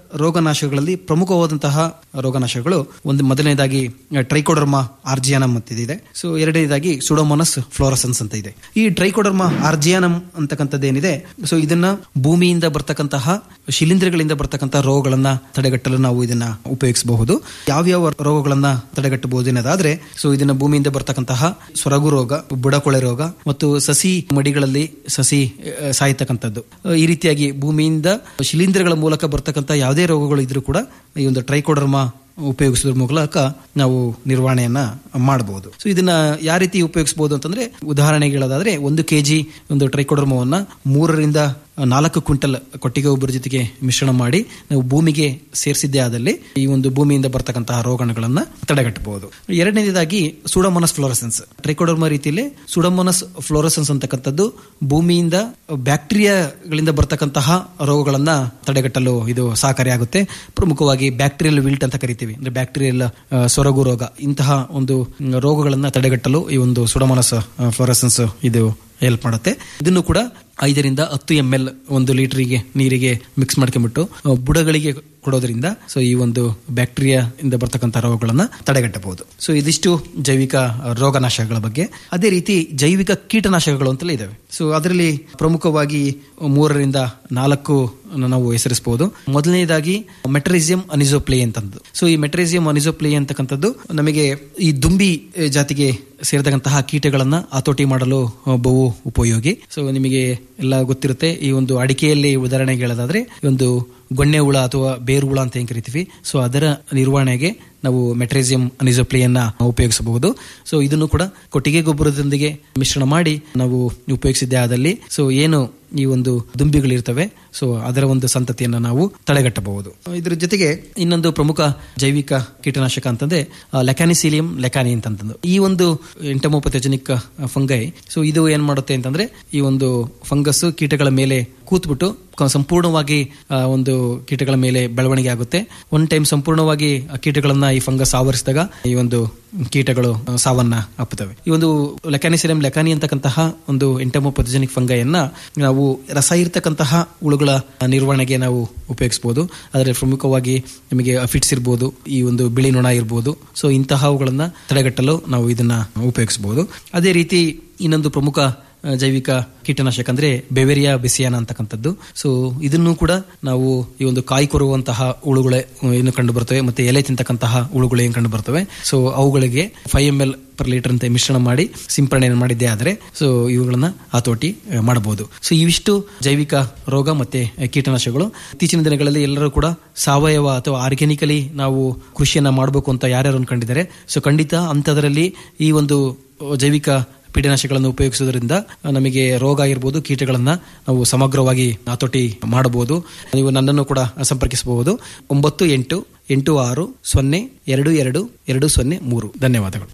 ರೋಗನಾಶಕಗಳಲ್ಲಿ ಪ್ರಮುಖವಾದಂತಹ ರೋಗನಾಶಕಗಳು ಒಂದು ಮೊದಲನೇದಾಗಿ ಟ್ರೈಕೋಡರ್ಮಾ ಆರ್ಜಿಯಾನಮ್ ಅಂತ ಇದೆ ಸೊ ಎರಡನೇದಾಗಿ ಸುಡೋಮೋನಸ್ ಫ್ಲೋರಸನ್ಸ್ ಅಂತ ಇದೆ ಈ ಟ್ರೈಕೋಡರ್ಮಾ ಆರ್ಜಿಯಾನಮ್ ಅಂತಕ್ಕಂಥದ್ದೇನಿದೆ ಸೊ ಇದನ್ನ ಭೂಮಿಯಿಂದ ಬರ್ತಕ್ಕಂತಹ ಶಿಲೀಂಧ್ರಗಳಿಂದ ಬರ್ತಕ್ಕಂತಹ ರೋಗಗಳನ್ನ ತಡೆಗಟ್ಟಲು ನಾವು ಇದನ್ನ ಉಪಯೋಗಿಸಬಹುದು ಯಾವ್ಯಾವ ರೋಗಗಳನ್ನ ತಡೆಗಟ್ಟಬಹುದು ಅನ್ನೋದಾದ್ರೆ ಸೊ ಇದನ್ನ ಭೂಮಿಯಿಂದ ಬರ್ತಕ್ಕಂತಹ ಸೊರಗು ರೋಗ ಬುಡಕೊಳೆ ರೋಗ ಮತ್ತು ಸಸಿ ಮಡಿಗಳಲ್ಲಿ ಸಸಿ ಆ, ಸಾಯ್ತಕ್ಕಂಥದ್ದು ಆ, ಈ ರೀತಿಯಾಗಿ ಭೂಮಿಯಿಂದ ಶಿಲೀಂಧ್ರಗಳ ಮೂಲಕ ಬರ್ತಕ್ಕಂಥ ಯಾವುದೇ ರೋಗಗಳು ಇದ್ರೂ ಕೂಡ ಈ ಒಂದು ಟ್ರೈಕೋಡರ್ಮಾ ಉಪಯೋಗಿಸೋದ್ರ ಮೂಲಕ ನಾವು ನಿರ್ವಹಣೆಯನ್ನ ಮಾಡಬಹುದು ಸೊ ಇದನ್ನ ಯಾವ ರೀತಿ ಉಪಯೋಗಿಸಬಹುದು ಅಂತಂದ್ರೆ ಉದಾಹರಣೆಗೆ ಹೇಳೋದಾದ್ರೆ ಒಂದು ಕೆಜಿ ಒಂದು ಟ್ರೈಕೋಡರ್ಮವನ್ನ ಮೂರರಿಂದ ನಾಲ್ಕು ಕ್ವಿಂಟಲ್ ಕೊಟ್ಟಿಗೆ ಗೊಬ್ಬರ ಜೊತೆಗೆ ಮಿಶ್ರಣ ಮಾಡಿ ನಾವು ಭೂಮಿಗೆ ಸೇರಿಸಿದ್ದೇ ಆದಲ್ಲಿ ಈ ಒಂದು ಭೂಮಿಯಿಂದ ಬರ್ತಕ್ಕಂತಹ ರೋಗಗಳನ್ನ ತಡೆಗಟ್ಟಬಹುದು ಎರಡನೇದಾಗಿ ಸುಡಮೋನಸ್ ಫ್ಲೋರಸೆನ್ಸ್ ಟ್ರೈಕೋಡರ್ಮಾ ರೀತಿಯಲ್ಲಿ ಸುಡಮೋನಸ್ ಫ್ಲೋರಸೆನ್ಸ್ ಅಂತಕ್ಕಂಥದ್ದು ಭೂಮಿಯಿಂದ ಬ್ಯಾಕ್ಟೀರಿಯಾಗಳಿಂದ ಬರ್ತಕ್ಕಂತಹ ರೋಗಗಳನ್ನ ತಡೆಗಟ್ಟಲು ಇದು ಸಹಕಾರಿಯಾಗುತ್ತೆ ಪ್ರಮುಖವಾಗಿ ಬ್ಯಾಕ್ಟೀರಿಯಲ್ ವಿಲ್ಟ್ ಅಂತ ಕರಿತೀವಿ ಅಂದ್ರೆ ಬ್ಯಾಕ್ಟೀರಿಯಲ್ ಆ, ಸೊರಗು ರೋಗ ಇಂತಹ ಒಂದು ಮ್, ರೋಗಗಳನ್ನ ತಡೆಗಟ್ಟಲು ಈ ಒಂದು ಸುಡಮೋನಸ್ ಫ್ಲೋರಸೆನ್ಸ್ ಇದು ಹೆಲ್ಪ್ ಮಾಡುತ್ತೆ ಇದನ್ನು ಕೂಡ ಐದರಿಂದ ಹತ್ತು ಎಂ ಎಲ್ ಒಂದು ಲೀಟರಿಗೆ ನೀರಿಗೆ ಮಿಕ್ಸ್ ಮಾಡ್ಕೊಂಡ್ಬಿಟ್ಟು ಆ, ಬುಡಗಳಿಗೆ ಕೊಡೋದ್ರಿಂದ ಸೊ ಈ ಒಂದು ಬ್ಯಾಕ್ಟೀರಿಯಾ ಇಂದ ಬರ್ತಕ್ಕಂಥ ರೋಗಗಳನ್ನ ತಡೆಗಟ್ಟಬಹುದು ಸೊ ಇದಿಷ್ಟು ಜೈವಿಕ ಆ, ರೋಗನಾಶಕಗಳ ಬಗ್ಗೆ ಅದೇ ರೀತಿ ಜೈವಿಕ ಕೀಟನಾಶಕಗಳು ಅಂತಲೇ ಇದಾವೆ ಸೊ ಅದರಲ್ಲಿ ಪ್ರಮುಖವಾಗಿ ಮೂರರಿಂದ ನಾಲ್ಕು ನಾವು ಹೆಸರಿಸಬಹುದು ಮೊದಲನೇದಾಗಿ ಮೆಟ್ರೇಸಿಯಂ ಅನಿಸೋಪ್ಲೇ ಅಂತಂದು ಸೊ ಈ ಮೆಟ್ರೇಸಿಯಂ ಅನಿಸೋಪ್ಲೇ ಅಂತಕ್ಕಂಥದ್ದು ನಮಗೆ ಈ ದುಂಬಿ ಆ, ಜಾತಿಗೆ ಸೇರಿದಂತಹ ಕೀಟಗಳನ್ನ ಹತೋಟಿ ಮಾಡಲು ಆ, ಬಹು ಉಪಯೋಗಿ ಸೊ ನಿಮಗೆ ಎಲ್ಲ ಗೊತ್ತಿರುತ್ತೆ ಈ ಒಂದು ಅಡಿಕೆಯಲ್ಲಿ ಉದಾಹರಣೆಗೆ ಹೇಳೋದಾದ್ರೆ ಈ ಒಂದು ಗೊಣ್ಣೆ ಹುಳ ಅಥವಾ ಬೇರು ಹುಳ ಅಂತ ಏನ್ ಕರಿತೀವಿ ಸೊ ಅದರ ನಿರ್ವಹಣೆಗೆ ನಾವು ಮೆಟ್ರೇಸಿಯಂ ಅನಿಸೋಪ್ಲಿಯನ್ನ ಉಪಯೋಗಿಸಬಹುದು ಸೊ ಇದನ್ನು ಕೂಡ ಕೊಟ್ಟಿಗೆ ಗೊಬ್ಬರದೊಂದಿಗೆ ಮಿಶ್ರಣ ಮಾಡಿ ನಾವು ಉಪಯೋಗಿಸಿದ್ದೇ ಆದಲ್ಲಿ ಸೊ ಏನು ಈ ಒಂದು ದುಂಬಿಗಳಿರ್ತವೆ ಸೊ ಅದರ ಒಂದು ಸಂತತಿಯನ್ನ ನಾವು ತಡೆಗಟ್ಟಬಹುದು ಇದರ ಜೊತೆಗೆ ಇನ್ನೊಂದು ಪ್ರಮುಖ ಜೈವಿಕ ಕೀಟನಾಶಕ ಅಂತಂದ್ರೆ ಲೆಕಾನಿಸಿಲಿಯಂ ಲೆಕಾನಿ ಅಂತಂದು ಈ ಒಂದು ಎಂಟಮೋಪಥೆಜನಿಕ್ ಫಂಗೈ ಸೊ ಇದು ಏನ್ ಮಾಡುತ್ತೆ ಅಂತಂದ್ರೆ ಈ ಒಂದು ಫಂಗಸ್ ಕೀಟಗಳ ಮೇಲೆ ಕೂತ್ಬಿಟ್ಟು ಕ- ಸಂಪೂರ್ಣವಾಗಿ ಆ, ಒಂದು ಕೀಟಗಳ ಮೇಲೆ ಬೆಳವಣಿಗೆ ಆಗುತ್ತೆ ಒನ್ ಟೈಮ್ ಸಂಪೂರ್ಣವಾಗಿ ಆ ಕೀಟಗಳನ್ನ ಈ ಫಂಗಸ್ ಆವರಿಸಿದಾಗ ಈ ಒಂದು ಕೀಟಗಳು ಆ, ಸಾವನ್ನ ಅಪ್ಪುತ್ತವೆ ಈ ಒಂದು ಲೆಕಾನಿಸಿರಂ ಲೆಕಾನಿ ಅಂತಕ್ಕಂತಹ ಒಂದು ಎಂಟಮೋಪಥೆಜನಿಕ್ ಫಂಗೈಯನ್ನ ನಾವು ರಸ ಇರ್ತಕ್ಕಂತಹ ಹುಳುಗಳ ನಿರ್ವಹಣೆಗೆ ನಾವು ಉಪಯೋಗಿಸಬಹುದು ಅದರಲ್ಲಿ ಪ್ರಮುಖವಾಗಿ ನಿಮಗೆ ಅಫಿಟ್ಸ್ ಇರ್ಬೋದು ಈ ಒಂದು ಬಿಳಿ ನೊಣ ಇರ್ಬೋದು ಸೊ ಇಂತಹವುಗಳನ್ನ ತಡೆಗಟ್ಟಲು ನಾವು ಇದನ್ನ ಉಪಯೋಗಿಸಬಹುದು ಅದೇ ರೀತಿ ಇನ್ನೊಂದು ಪ್ರಮುಖ ಆ, ಜೈವಿಕ ಕೀಟನಾಶಕ ಅಂದ್ರೆ ಬೆವೆರಿಯಾ ಬೆಸಿಯಾನ ಅಂತಕ್ಕಂಥದ್ದು ಸೊ ಇದನ್ನು ಕೂಡ ನಾವು ಈ ಒಂದು ಕಾಯಿ ಕೊರುವಂತಹ ಹುಳುಗಳೇ ಏನು ಕಂಡು ಬರ್ತವೆ ಮತ್ತೆ ಎಲೆ ತಿಂತಕ್ಕಂತಹ ಹುಳುಗಳು ಏನು ಕಂಡು ಬರ್ತವೆ ಸೊ ಅವುಗಳಿಗೆ five M L per litre ಅಂತ ಮಿಶ್ರಣ ಮಾಡಿ ಸಿಂಪರಣೆ ಮಾಡಿದ್ದೇ ಆದರೆ ಸೊ ಇವುಗಳನ್ನ ಹತೋಟಿ ಆ, ಮಾಡಬಹುದು ಸೊ ಇವಿಷ್ಟು ಜೈವಿಕ ರೋಗ ಮತ್ತೆ ಕೀಟನಾಶಕಗಳು ಇತ್ತೀಚಿನ ದಿನಗಳಲ್ಲಿ ಎಲ್ಲರೂ ಕೂಡ ಸಾವಯವ ಅಥವಾ ಆರ್ಗ್ಯಾನಿಕಲಿ ನಾವು ಕೃಷಿಯನ್ನ ಮಾಡಬೇಕು ಅಂತ ಯಾರ್ಯಾರು ಅನ್ಕೊಂಡಿದ್ದಾರೆ ಸೊ ಖಂಡಿತ ಅಂಥದ್ರಲ್ಲಿ ಈ ಒಂದು ಜೈವಿಕ ಕೀಟನಾಶಕಗಳನ್ನು ಉಪಯೋಗಿಸುವುದರಿಂದ ನಮಗೆ ರೋಗ ಇರ್ಬೋದು ಕೀಟಗಳನ್ನ ನಾವು ಸಮಗ್ರವಾಗಿ ಹತೋಟಿ ಮಾಡಬಹುದು ನೀವು ನನ್ನನ್ನು ಕೂಡ ಸಂಪರ್ಕಿಸಬಹುದು ಒಂಬತ್ತು ಎಂಟು ಎಂಟು ಆರು ಸೊನ್ನೆ ಎರಡು ಎರಡು ಎರಡು ಸೊನ್ನೆ ಮೂರು ಧನ್ಯವಾದಗಳು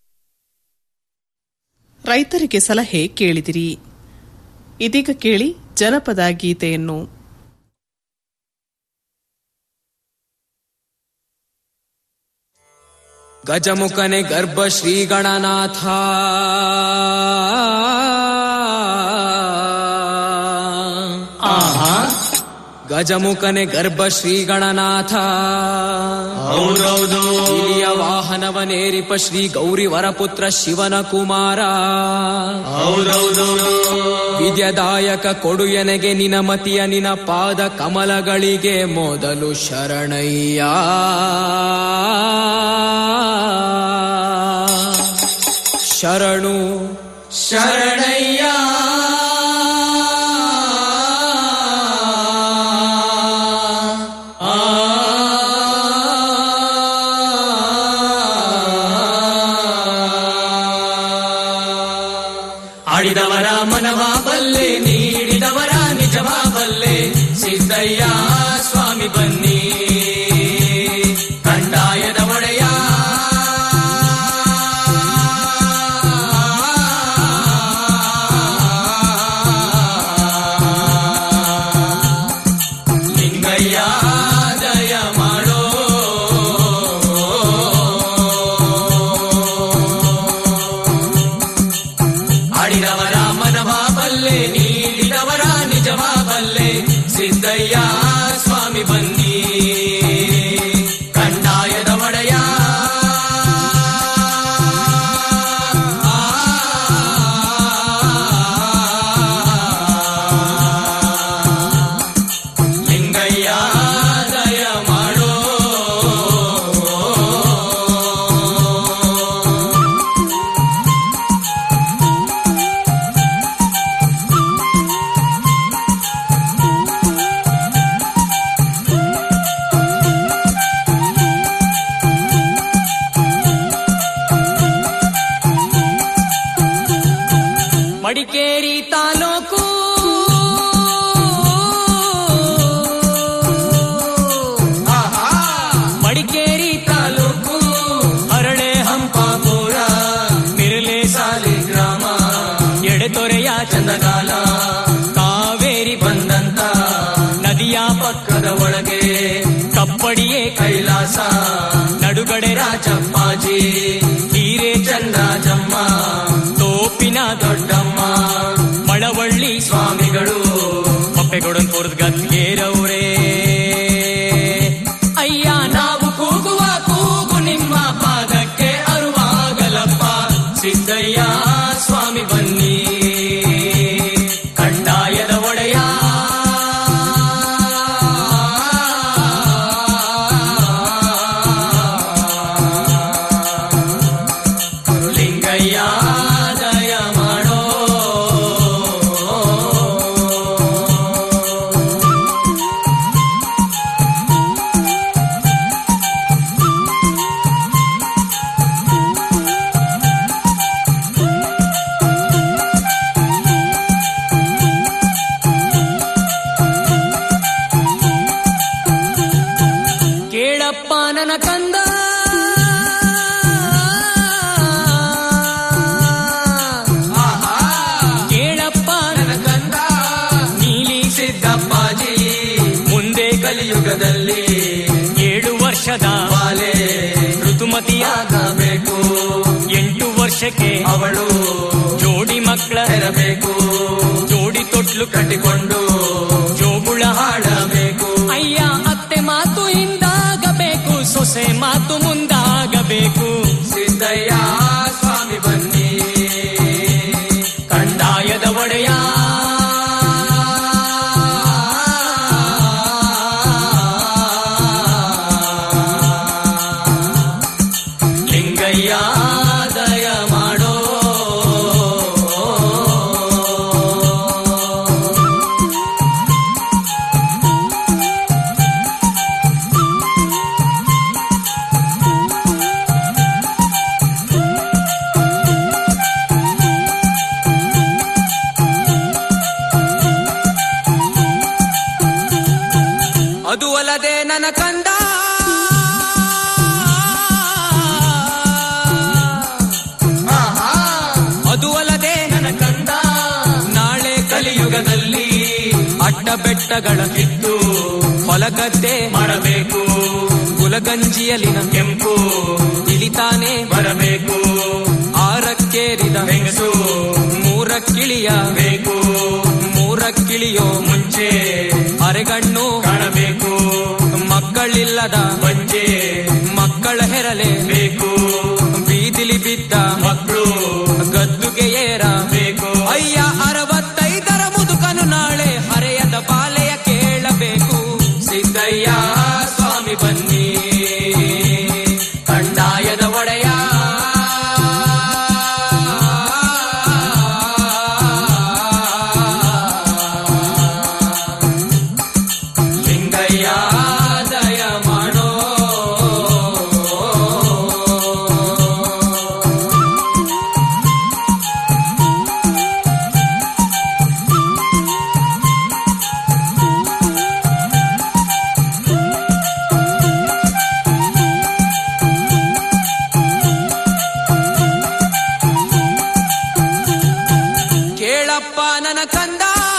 ರೈತರಿಗೆ ಸಲಹೆ ಕೇಳಿದಿರಿ ಇದೀಗ ಕೇಳಿ ಜನಪದ ಗೀತೆಯನ್ನು ಗಜಮುಖನೆ ಗರ್ಭ ಶ್ರೀ ಗಣನಾಥ ಗಜಮುಖನೆ ಗರ್ಭ ಶ್ರೀ ಗಣನಾಥ ಹೌದೌದು. ಇಲಿಯ ವಾಹನವನೇರಿಪ ಶ್ರೀ ಗೌರಿ ವರಪುತ್ರ ಶಿವನ ಕುಮಾರ ಹೌದೌದು. ವಿದ್ಯದಾಯಕ ಕೊಡು ಎನಗೆ ನಿನ ಮತಿಯ ನಿನ ಪಾದ ಕಮಲಗಳಿಗೆ ಮೊದಲು ಶರಣಯ್ಯ ಶರಣು ಶರಣಯ್ಯ ಆಡಿದವರ ಮನವ ಬಲ್ಲೆ ನೀಡಿದವರ ನಿಜವ ಬಲ್ಲೆ ಸಿದ್ದಯ್ಯ ಸ್ವಾಮಿ ಬನ್ನಿ ಕಂದಾಯದ ಒಡೆಯ ಲಿಂಗಯ್ಯ ದಯ ಮಾಡೋ ಆಡಿದವರ ಮನವ ಬಲ್ಲೆ ನೀಡಿದವರ ನಿಜವ ಬಲ್ಲೆ ಸಿದ್ದಯ್ಯ ಸ್ವಾಮಿ ಬನ್ನಿ ಮಡಿಕೇರಿ ತಾಲೂಕು ಮಡಿಕೇರಿ ತಾಲೂಕು ಅರಳೆ ಹಂಪಾಪುರ ಮಿರಲೆ ಸಾಲಿ ಗ್ರಾಮ ಎಡೆತೊರೆಯ ಚಂದಗಾಲ ಕಾವೇರಿ ಬಂದಂತ ನದಿಯ ಪಕ್ಕದ ಒಳಗೆ ಕಪ್ಪಡಿಯೇ ಕೈಲಾಸ ನಡುಗಡೆ ರಾಜಪ್ಪಾಜಿ ಹೀರೆ ಚಂದ್ರಾಜಮ್ಮ ತೋಪಿನ ದೊಡ್ಡಮ್ಮ ಮಳವಳ್ಳಿ ಸ್ವಾಮಿಗಳು ಪಪ್ಪೆಗೊಡನ್ಪುರದ ಗದ್ಗೇರವ್ರೇ ಅಯ್ಯ ನಾವು ಕೂಗುವ ಕೂಗು ನಿಮ್ಮ ಪಾದಕ್ಕೆ ಅರುವಾಗಲಪ್ಪ ಸಿದ್ದಯ್ಯ ಸ್ವಾಮಿ ಬನ್ನಿ ಕಂದಾಯದ ಒಡೆಯ ಲಿಂಗಯ್ಯ ದಯ ಮಾಡೋ ಕೇಳಪ್ಪ ನನ್ನ ಕಂದ ಕೇಳಪ್ಪ ನನ್ನ ಕಂದ ನೀಲಿ ಸಿದ್ದಪ್ಪಾಜಿ ಮುಂದೆ ಕಲಿಯುಗದಲ್ಲಿ ಏಳು ವರ್ಷದ ಬಾಲೆ ಋತುಮತಿಯಾಗಬೇಕು ಎಂಟು ವರ್ಷಕ್ಕೆ ಅವಳು ಜೋಡಿ ಮಕ್ಕಳ ಹೆರಬೇಕು ಜೋಡಿ ತೊಟ್ಲು ಕಟ್ಟಿಕೊಂಡು ಜೋಗುಳ ಹಾಡಬೇಕು ಅಯ್ಯ ಅತ್ತೆ ಮಾತು ಹಿಂದಾಗಬೇಕು ಸೊಸೆ ಮಾತು ಮುಂದಾಗಬೇಕು ಸಿದ್ದಯ್ಯ ಸ್ವಾಮಿ ಬನ್ನಿ ಕಂದಾಯದ ಒಡೆಯ ಲಿಂಗಯ್ಯ ದಯ ಮಾಡೋ ಅದು ಅಲ್ಲದೆ ನನ್ನ ಕಂದ ಅದು ಅಲ್ಲದೆ ನನ್ನ ಕಂದ ನಾಳೆ ಕಲಿಯುಗದಲ್ಲಿ ಅಡ್ಡ ಬೆಟ್ಟಗಳ ಕಿತ್ತು ಹೊಲಗದ್ದೆ ಮಾಡಬೇಕು ಗುಲಗಂಜಿಯಲಿನ ಕೆಂಪು ಇಳಿತಾನೆ ಬರಬೇಕು ಆರಕ್ಕೇರಿದ ಹೆಂಗಸು ಮೂರಕ್ಕಿಳಿಯಬೇಕು ಮೂರಕ್ಕಿಳಿಯೋ ಮುಂಚೆ ಅರೆಗಣ್ಣು ಕಾಣಬೇಕು ಮಕ್ಕಳಿಲ್ಲದ ಬಂಜೆ ಮಕ್ಕಳ ಹೆರಲೇಬೇಕು ಬೀದಿಲಿ ಬಿದ್ದ ಮಕ್ಕಳು ಗದ್ದುಗೆ ಏರಬೇಕು ಅಯ್ಯ ಅರವತ್ತೈದರ ಮುದುಕನು ನಾಳೆ ಹರೆಯದ ಬಾಲೆಯ ಕೇಳಬೇಕು ಸಿದ್ದಯ್ಯ ಸ್ವಾಮಿ ಬನ್ನಿ ಕಂದಾಯದ ಒಡೆಯ ಲಿಂಗಯ್ಯ ದಯ ಮಾಡೋ ಕೇಳಪ್ಪ ನನ್ನ ಕಂದ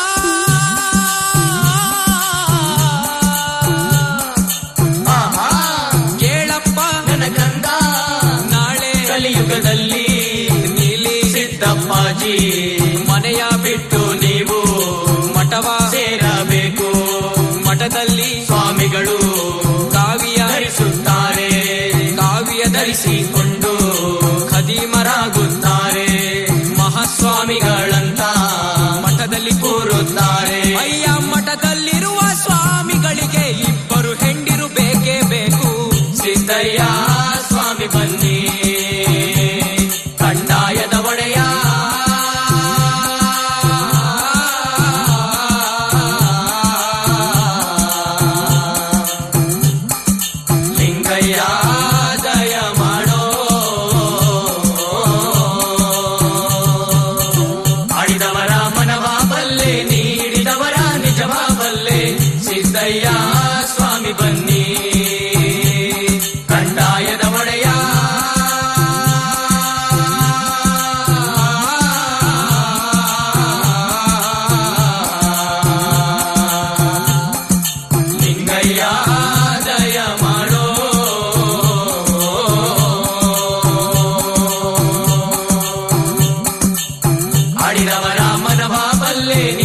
ಕೇಳಪ್ಪ ನನ್ನ ಕಂದ ನಾಳೆ ಕಲಿಯುಗದಲ್ಲಿ ನೀಲಿ ಸಿದ್ದಪ್ಪಾಜಿ ಮನೆಯ ಬಿಟ್ಟು ನೀವು ಮಠವ ಸೇರಬೇಕು ಮಠದಲ್ಲಿ ಸ್ವಾಮಿಗಳು ಕಾವಿಯ ಧರಿಸುತ್ತಾರೆ ಕಾವಿಯ ಧರಿಸಿಕೊಂಡು ಖದೀಮರಾಗುತ್ತಾರೆ ಮಹಾಸ್ವಾಮಿಗಳಂತ ಮಠದಲ್ಲಿ ಕೂರುತ್ತಾರೆ ಅಯ್ಯ ಮಠದಲ್ಲಿರುವ ಸ್ವಾಮಿಗಳಿಗೆ ಇಬ್ಬರು ಹೆಂಡಿರು ಬೇಕೇ ಬೇಕು ಸಿದ್ದಯ್ಯ ಸ್ವಾಮಿ ಬನ್ನಿ ಕಂದಾಯದ ಒಡೆಯ ಲಿಂಗಯ್ಯ ದಯ ಮಾಡೋ ಆಡಿದ ಬಲ್ಲೆ